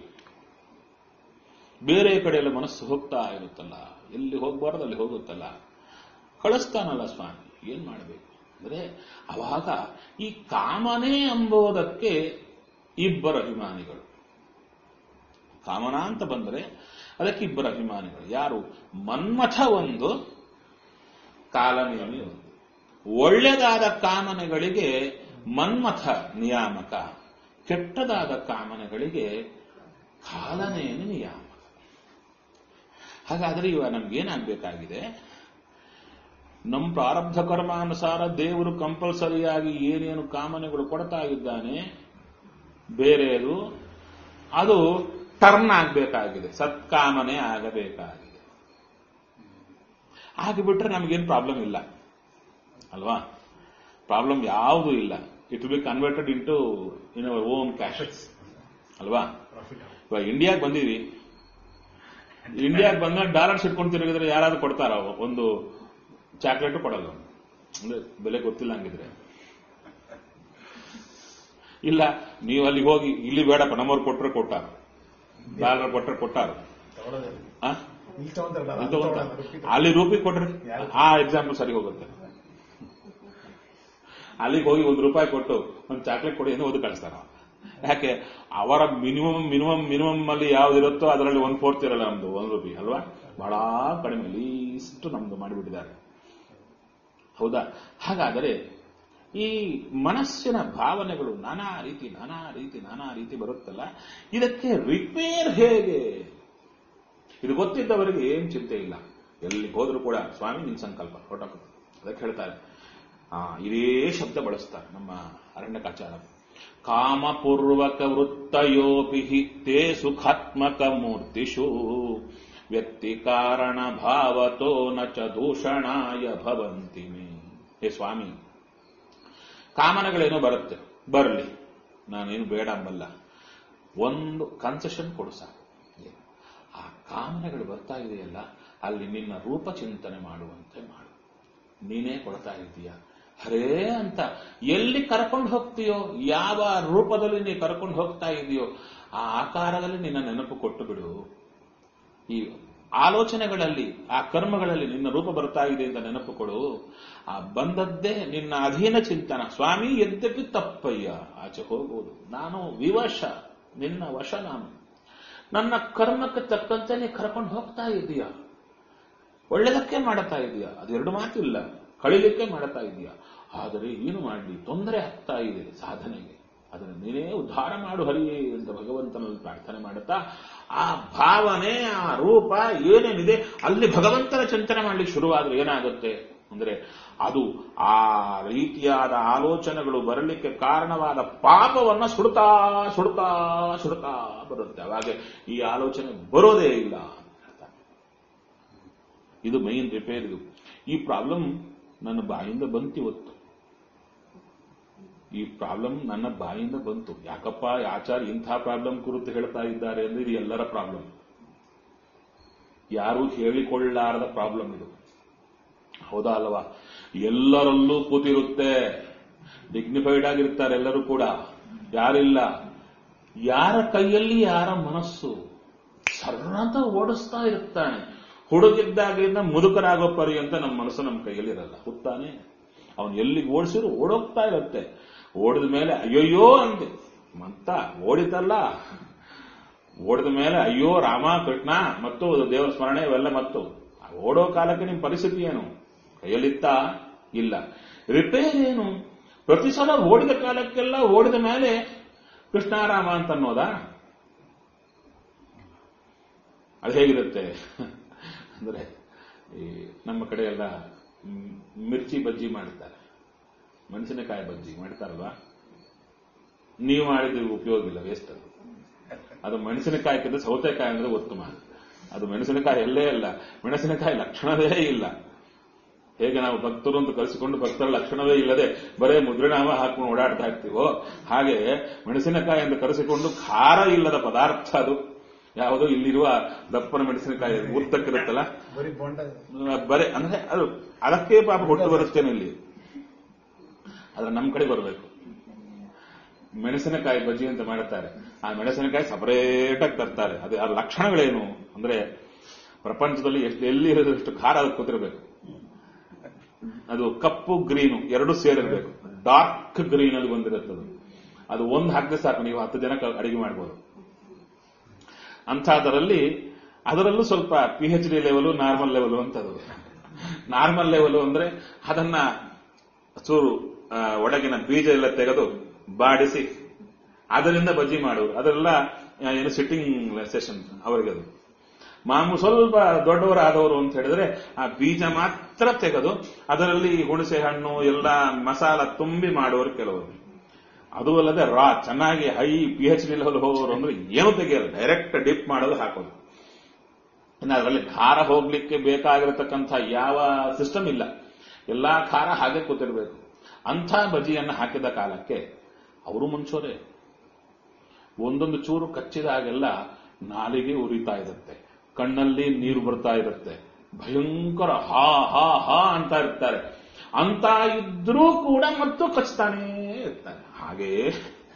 ಬೇರೆ ಕಡೆ ಎಲ್ಲ ಮನಸ್ಸು ಹೋಗ್ತಾ ಇರುತ್ತಲ್ಲ ಎಲ್ಲಿ ಹೋಗ್ಬಾರ್ದು ಅಲ್ಲಿ ಹೋಗುತ್ತಲ್ಲ ಕಳಿಸ್ತಾನಲ್ಲ ಸ್ವಾಮಿ ಏನ್ ಮಾಡಬೇಕು ಅಂದ್ರೆ ಅವಾಗ ಈ ಕಾಮನೆ ಎಂಬುದಕ್ಕೆ ಇಬ್ಬರು ಅಭಿಮಾನಿಗಳು ಕಾಮನ ಅಂತ ಬಂದರೆ ಅದಕ್ಕೆ ಇಬ್ಬರು ಅಭಿಮಾನಿಗಳು ಯಾರು ಮನ್ಮಥ ಒಂದು ಕಾಲನೇಮಿ ಒಂದು ಒಳ್ಳೆದಾದ ಕಾಮನೆಗಳಿಗೆ ಮನ್ಮಥ ನಿಯಾಮಕ ಕೆಟ್ಟದಾದ ಕಾಮನೆಗಳಿಗೆ ಕಾಲನೇಮಿ ನಿಯಾಮಕ ಹಾಗಾದ್ರೆ ಇವಾಗ ನಮ್ಗೇನಾಗಬೇಕಾಗಿದೆ ನಮ್ಮ ಪ್ರಾರಬ್ಧ ಕರ್ಮಾನುಸಾರ ದೇವರು ಕಂಪಲ್ಸರಿಯಾಗಿ ಏನೇನು ಕಾಮನೆಗಳು ಕೊಡ್ತಾ ಇದ್ದಾನೆ ಬೇರೆದು ಅದು ಟರ್ನ್ ಆಗಬೇಕಾಗಿದೆ ಸತ್ಕಾಮನೆ ಆಗಬೇಕಾಗಿದೆ ಆಗಿಬಿಟ್ರೆ ನಮಗೇನು ಪ್ರಾಬ್ಲಮ್ ಇಲ್ಲ ಅಲ್ವಾ ಪ್ರಾಬ್ಲಮ್ ಯಾವುದೂ ಇಲ್ಲ it will be converted into in our own cash ಅಲ್ವಾ ಪ್ರಾಫಿಟ್ ಇವಾಗ ಇಂಡಿಯಾಗೆ ಬಂದೀವಿ ಇಂಡಿಯಾಗೆ ಬಂದಾಗ ಡಾಲರ್ಸ್ ಇಟ್ಕೊಂಡು ತಿರುಗಿದ್ರೆ ಯಾರಾದ್ರೂ ಕೊಡ್ತಾರ ಒಂದು ಚಾಕ್ಲೇಟ್ ಕೊಡಲ್ಲ ಅಂದ್ರೆ ಬೆಲೆ ಗೊತ್ತಿಲ್ಲ ಹಂಗಿದ್ರೆ ಇಲ್ಲ ನೀವು ಅಲ್ಲಿ ಹೋಗಿ ಇಲ್ಲಿ ಬೇಡಪ್ಪ ನಮ್ಮವ್ರು ಕೊಟ್ರೆ ಕೊಟ್ಟಾರ ಡಾಲರ್ ಕೊಟ್ರೆ ಕೊಟ್ಟಾರ ತಗೊಳ್ಳೋದೇ ಆ? ಇಲ್ಲಿ ತಗೊಂತಾರಲ್ಲ ಅಲ್ಲಿ ಅಲ್ಲಿ ತಗೊಂತಾರ. ತಗೊಳ್ಳೋದು, ರೂಪಾಯಿ ಅಲ್ಲಿ ರೂಪಾಯಿ ಕೊಟ್ರಿ ಯಾರು? ಆ ಎಕ್ಸಾಂಪಲ್ ಸರಿ ಹೋಗುತ್ತೆ ಅಲ್ಲಿಗೆ ಹೋಗಿ ಒಂದು ರೂಪಾಯಿ ಕೊಟ್ಟು ಒಂದು ಚಾಕ್ಲೇಟ್ ಕೊಡಿ ಎಂದು ಓದಿ ಕಳಿಸ್ತಾರ ಯಾಕೆ ಅವರ ಮಿನಿಮಮ್ ಮಿನಿಮಮ್ ಮಿನಿಮಮ್ ಅಲ್ಲಿ ಯಾವ್ದಿರುತ್ತೋ ಅದರಲ್ಲಿ ಒನ್ ಫೋರ್ತ್ ಇರಲ್ಲ ನಮ್ದು ಒಂದು ರೂಪಾಯಿ ಅಲ್ವಾ ಬಹಳ ಕಡಿಮೆ ಲೀಸ್ಟ್ ನಮ್ದು ಮಾಡಿಬಿಟ್ಟಿದ್ದಾರೆ ಹೌದಾ ಹಾಗಾದರೆ ಈ ಮನಸ್ಸಿನ ಭಾವನೆಗಳು ನಾನಾ ರೀತಿ ನಾನಾ ರೀತಿ ನಾನಾ ರೀತಿ ಬರುತ್ತಲ್ಲ ಇದಕ್ಕೆ ರಿಪೇರ್ ಹೇಗೆ ಇದು ಗೊತ್ತಿದ್ದವರಿಗೆ ಏನ್ ಚಿಂತೆ ಇಲ್ಲ ಎಲ್ಲಿ ಹೋದ್ರೂ ಕೂಡ ಸ್ವಾಮಿ ನಿನ್ ಸಂಕಲ್ಪ ಹೊರಟು ಅದಕ್ಕೆ ಹೇಳ್ತಾರೆ ಆ ಇದೇ ಶಬ್ದ ಬಳಸ್ತಾರೆ ನಮ್ಮ ಅರಣ್ಯಕಾಚಾರ ಕಾಮಪೂರ್ವಕ ವೃತ್ತಯೋಪಿ ಹಿ ತೇ ಸುಖಾತ್ಮಕ ಮೂರ್ತಿಷು ವ್ಯಕ್ತಿ ಕಾರಣ ಭಾವತೋ ನ ಚ ದೂಷಣಾಯ ಭವಂತಿ ಮೇ ಹೇ ಸ್ವಾಮಿ ಕಾಮನೆಗಳೇನೋ ಬರುತ್ತೆ ಬರಲಿ ನಾನೇನು ಬೇಡ ಅಂಬಲ್ಲ ಒಂದು ಕನ್ಸೆಷನ್ ಕೊಡು ಸಾಕು ಆ ಕಾಮನೆಗಳು ಬರ್ತಾ ಇದೆಯಲ್ಲ ಅಲ್ಲಿ ನಿನ್ನ ರೂಪ ಚಿಂತನೆ ಮಾಡುವಂತೆ ಮಾಡು ನೀನೇ ಕೊಡ್ತಾ ಇದೀಯ ಹರೇ ಅಂತ ಎಲ್ಲಿ ಕರ್ಕೊಂಡು ಹೋಗ್ತೀಯೋ ಯಾವ ರೂಪದಲ್ಲಿ ನೀ ಕರ್ಕೊಂಡು ಹೋಗ್ತಾ ಇದೆಯೋ ಆ ಆಕಾರದಲ್ಲಿ ನಿನ್ನ ನೆನಪು ಕೊಟ್ಟು ಬಿಡು ಈ ಆಲೋಚನೆಗಳಲ್ಲಿ ಆ ಕರ್ಮಗಳಲ್ಲಿ ನಿನ್ನ ರೂಪ ಬರ್ತಾ ಇದೆ ಅಂತ ನೆನಪು ಕೊಡು ಆ ಬಂದದ್ದೇ ನಿನ್ನ ಅಧೀನ ಚಿಂತನ ಸ್ವಾಮಿ ಯದ್ಯಪಿ ತಪ್ಪಯ್ಯ ಆಚೆ ಹೋಗುವುದು ನಾನು ವಿವಶ ನಿನ್ನ ವಶ ನಾನು ನನ್ನ ಕರ್ಮಕ್ಕೆ ತಕ್ಕಂತೆ ನೀ ಕರ್ಕೊಂಡು ಹೋಗ್ತಾ ಇದೀಯ ಒಳ್ಳೆದಕ್ಕೆ ಮಾಡುತ್ತಾ ಇದೀಯ ಅದೆರಡು ಮಾತಿಲ್ಲ ಕಳಿಲಿಕ್ಕೆ ಮಾಡುತ್ತಾ ಇದೀಯ ಆದರೆ ಏನು ಮಾಡಲಿ ತೊಂದರೆ ಆಗ್ತಾ ಇದೆ ಸಾಧನೆಗೆ ಅದನ್ನು ನೀನೇ ಉದ್ಧಾರ ಮಾಡು ಹರಿಯೇ ಅಂತ ಭಗವಂತನಲ್ಲಿ ಪ್ರಾರ್ಥನೆ ಮಾಡುತ್ತಾ ಆ ಭಾವನೆ ಆ ರೂಪ ಏನೇನಿದೆ ಅಲ್ಲಿ ಭಗವಂತನ ಚಿಂತನೆ ಮಾಡ್ಲಿಕ್ಕೆ ಶುರುವಾದ್ರೆ ಏನಾಗುತ್ತೆ ಅಂದ್ರೆ ಅದು ಆ ರೀತಿಯಾದ ಆಲೋಚನೆಗಳು ಬರಲಿಕ್ಕೆ ಕಾರಣವಾದ ಪಾಪವನ್ನ ಸುಡ್ತಾ ಸುಡ್ತಾ ಸುಡ್ತಾ ಬರುತ್ತೆ ಅವಾಗ ಈ ಆಲೋಚನೆ ಬರೋದೇ ಇಲ್ಲ ಅಂತ ಹೇಳ್ತಾರೆ. ಇದು ಮೈನ್ ರಿಪೇರ್ ಇದು ಈ ಪ್ರಾಬ್ಲಮ್ ನನ್ನ ಬಾಯಿಂದ ಬಂತು ಇವತ್ತು ಈ ಪ್ರಾಬ್ಲಮ್ ನನ್ನ ಬಾಯಿಂದ ಬಂತು ಯಾಕಪ್ಪ ಆಚಾರ್ಯ ಇಂಥ ಪ್ರಾಬ್ಲಮ್ ಕುರಿತು ಹೇಳ್ತಾ ಇದ್ದಾರೆ ಅಂದ್ರೆ ಇದು ಎಲ್ಲರ ಪ್ರಾಬ್ಲಮ್ ಯಾರು ಹೇಳಿಕೊಳ್ಳಾರದ ಪ್ರಾಬ್ಲಮ್ ಇದು ಹೌದಾ ಅಲ್ವಾ ಎಲ್ಲರಲ್ಲೂ ಕೂತಿರುತ್ತೆ ಡಿಗ್ನಿಫೈಡ್ ಆಗಿರ್ತಾರೆ ಎಲ್ಲರೂ ಕೂಡ ಯಾರಿಲ್ಲ ಯಾರ ಕೈಯಲ್ಲಿ ಯಾರ ಮನಸ್ಸು ಸರ್ರಂತ ಓಡಿಸ್ತಾ ಇರ್ತಾನೆ ಹುಡುಗಿದ್ದಾಗಿಂದ ಮುದುಕರಾಗೋ ಪರ್ಯಂತ ನಮ್ಮ ಮನಸ್ಸು ನಮ್ಮ ಕೈಯಲ್ಲಿ ಇರಲ್ಲ ಹುತ್ತಾನೆ ಅವನು ಎಲ್ಲಿಗೆ ಓಡಿಸಿದ್ರು ಓಡೋಗ್ತಾ ಇರುತ್ತೆ ಓಡಿದ ಮೇಲೆ ಅಯ್ಯೋಯ್ಯೋ ಅಂತೆ ಮಂತ ಓಡಿತಲ್ಲ ಓಡಿದ ಮೇಲೆ ಅಯ್ಯೋ ರಾಮ ಕೃಷ್ಣ ಮತ್ತು ದೇವರ ಸ್ಮರಣೆ ಇವೆಲ್ಲ ಮತ್ತು ಆ ಓಡೋ ಕಾಲಕ್ಕೆ ನಿಮ್ಮ ಪರಿಸ್ಥಿತಿ ಏನು ಕೈಯಲ್ಲಿತ್ತ ಇಲ್ಲ ರಿಪೇರ್ ಏನು ಪ್ರತಿ ಸಲ ಓಡಿದ ಕಾಲಕ್ಕೆಲ್ಲ ಓಡಿದ ಮೇಲೆ ಕೃಷ್ಣಾರಾಮ ಅಂತ ಅನ್ನೋದಾ ಅದು ಹೇಗಿರುತ್ತೆ ಅಂದ್ರೆ ಈ ನಮ್ಮ ಕಡೆ ಎಲ್ಲ ಮ್, ಮಿರ್ಚಿ ಬಜ್ಜಿ ಮಾಡ್ತಾರೆ ಮೆಣಸಿನಕಾಯಿ ಬಜ್ಜಿ ಮಾಡ್ತಾರಲ್ವಾ ನೀವು ಮಾಡಿದ್ರೆ ಉಪಯೋಗ ಇಲ್ಲ ವೇಸ್ಟ್ ಅದು ಅದು ಮೆಣಸಿನಕಾಯಿಗಿಂತ ಸೌತೆಕಾಯಿ ಅಂದ್ರೆ ಉತ್ತಮ ಅದು ಮೆಣಸಿನಕಾಯಿ ಎಲ್ಲೇ ಇಲ್ಲ ಮೆಣಸಿನಕಾಯಿ ಲಕ್ಷಣವೇ ಇಲ್ಲ ಹೇಗೆ ನಾವು ಭಕ್ತರು ಅಂತ ಕರೆಸಿಕೊಂಡು ಭಕ್ತರ ಲಕ್ಷಣವೇ ಇಲ್ಲದೆ ಬರೇ ಮುದ್ರಣಾಮ ಹಾಕೊಂಡು ಓಡಾಡ್ತಾ ಇರ್ತೀವೋ ಹಾಗೆ ಮೆಣಸಿನಕಾಯಿ ಅಂತ ಕರೆಸಿಕೊಂಡು ಖಾರ ಇಲ್ಲದ ಪದಾರ್ಥ ಅದು ಯಾವುದೋ ಇಲ್ಲಿರುವ ದಪ್ಪನ ಮೆಣಸಿನಕಾಯಿ ಉದ್ದಕ್ಕಿರುತ್ತಲ್ಲ ಬರೀ ಬೊಂಡ ಬರೇ ಅಂದ್ರೆ ಅದು ಅದಕ್ಕೆ ಪಾಪ ಹುಟ್ಟು ಬರುತ್ತೇನೆ ಇಲ್ಲಿ ಆದ್ರೆ ನಮ್ಮ ಕಡೆ ಬರಬೇಕು ಮೆಣಸಿನಕಾಯಿ ಬಜ್ಜಿ ಅಂತ ಮಾಡುತ್ತಾರೆ ಆ ಮೆಣಸಿನಕಾಯಿ ಸಪರೇಟ್ ಆಗಿ ತರ್ತಾರೆ ಅದು ಆ ಲಕ್ಷಣಗಳೇನು ಅಂದ್ರೆ ಪ್ರಪಂಚದಲ್ಲಿ ಎಷ್ಟು ಎಲ್ಲಿ ಇರೋದಷ್ಟು ಖಾರ ಅದಕ್ಕೆ ಕೂತಿರ್ಬೇಕು ಅದು ಕಪ್ಪು ಗ್ರೀನು ಎರಡು ಸೇರಿರ್ಬೇಕು ಡಾರ್ಕ್ ಗ್ರೀನ್ ಅಲ್ಲಿ ಬಂದಿರುತ್ತೆ ಅದು ಅದು ಒಂದು ಹಾಕಿದ್ರೆ ಸಾಕು ನೀವು ಹತ್ತು ಜನಕ್ಕೆ ಅಡಿಗೆ ಮಾಡ್ಬೋದು ಅಂಥದ್ರಲ್ಲಿ ಅದರಲ್ಲೂ ಸ್ವಲ್ಪ P H D level normal level ಅಂತದು ನಾರ್ಮಲ್ ಲೆವೆಲು ಅಂದ್ರೆ ಅದನ್ನ ಚೂರು ಆ, ಒಳಗಿನ ಬೀಜ ಎಲ್ಲ ತೆಗೆದು ಬಾಡಿಸಿ ಅದರಿಂದ ಬಜ್ಜಿ ಮಾಡುವರು ಅದೆಲ್ಲ ಆ, ಏನು ಸಿಟ್ಟಿಂಗ್ ಸೆಷನ್ ಅವರಿಗೆ ಅದು ಮಾಮೂಲು ಸ್ವಲ್ಪ ದೊಡ್ಡವರಾದವರು ಅಂತ ಹೇಳಿದ್ರೆ ಆ ಬೀಜ ಮಾತ್ರ ತೆಗೆದು ಅದರಲ್ಲಿ ಹುಣಸೆ ಹಣ್ಣು ಎಲ್ಲ ಮಸಾಲ ತುಂಬಿ ಮಾಡುವರು ಕೆಲವರು ಅದು ಅಲ್ಲದೆ ರಾ ಚೆನ್ನಾಗಿ high P H D level ಹೋಗೋರು ಅಂದ್ರೆ ಏನು ತೆಗೆಯಲ್ಲ ಡೈರೆಕ್ಟ್ ಡಿಪ್ ಮಾಡೋದು ಹಾಕೋದು ಇನ್ನು ಅದರಲ್ಲಿ ಖಾರ ಹೋಗ್ಲಿಕ್ಕೆ ಬೇಕಾಗಿರತಕ್ಕಂಥ ಯಾವ ಸಿಸ್ಟಮ್ ಇಲ್ಲ ಎಲ್ಲಾ ಖಾರ ಹಾಗೆ ಕೂತಿರ್ಬೇಕು ಅಂಥ ಬಜಿಯನ್ನು ಹಾಕಿದ ಕಾಲಕ್ಕೆ ಅವರು ಮುಂಚೋರೆ ಒಂದೊಂದು ಚೂರು ಕಚ್ಚಿದಾಗೆಲ್ಲ ನಾಲಿಗೆ ಉರಿತಾ ಇರುತ್ತೆ ಕಣ್ಣಲ್ಲಿ ನೀರು ಬರ್ತಾ ಇರುತ್ತೆ ಭಯಂಕರ ಹಾ ಹಾ ಹಾ ಅಂತ ಇರ್ತಾರೆ ಅಂತ ಇದ್ರೂ ಕೂಡ ಮತ್ತು ಕಚ್ತಾನೇ ಇರ್ತಾನೆ ಹಾಗೆಯೇ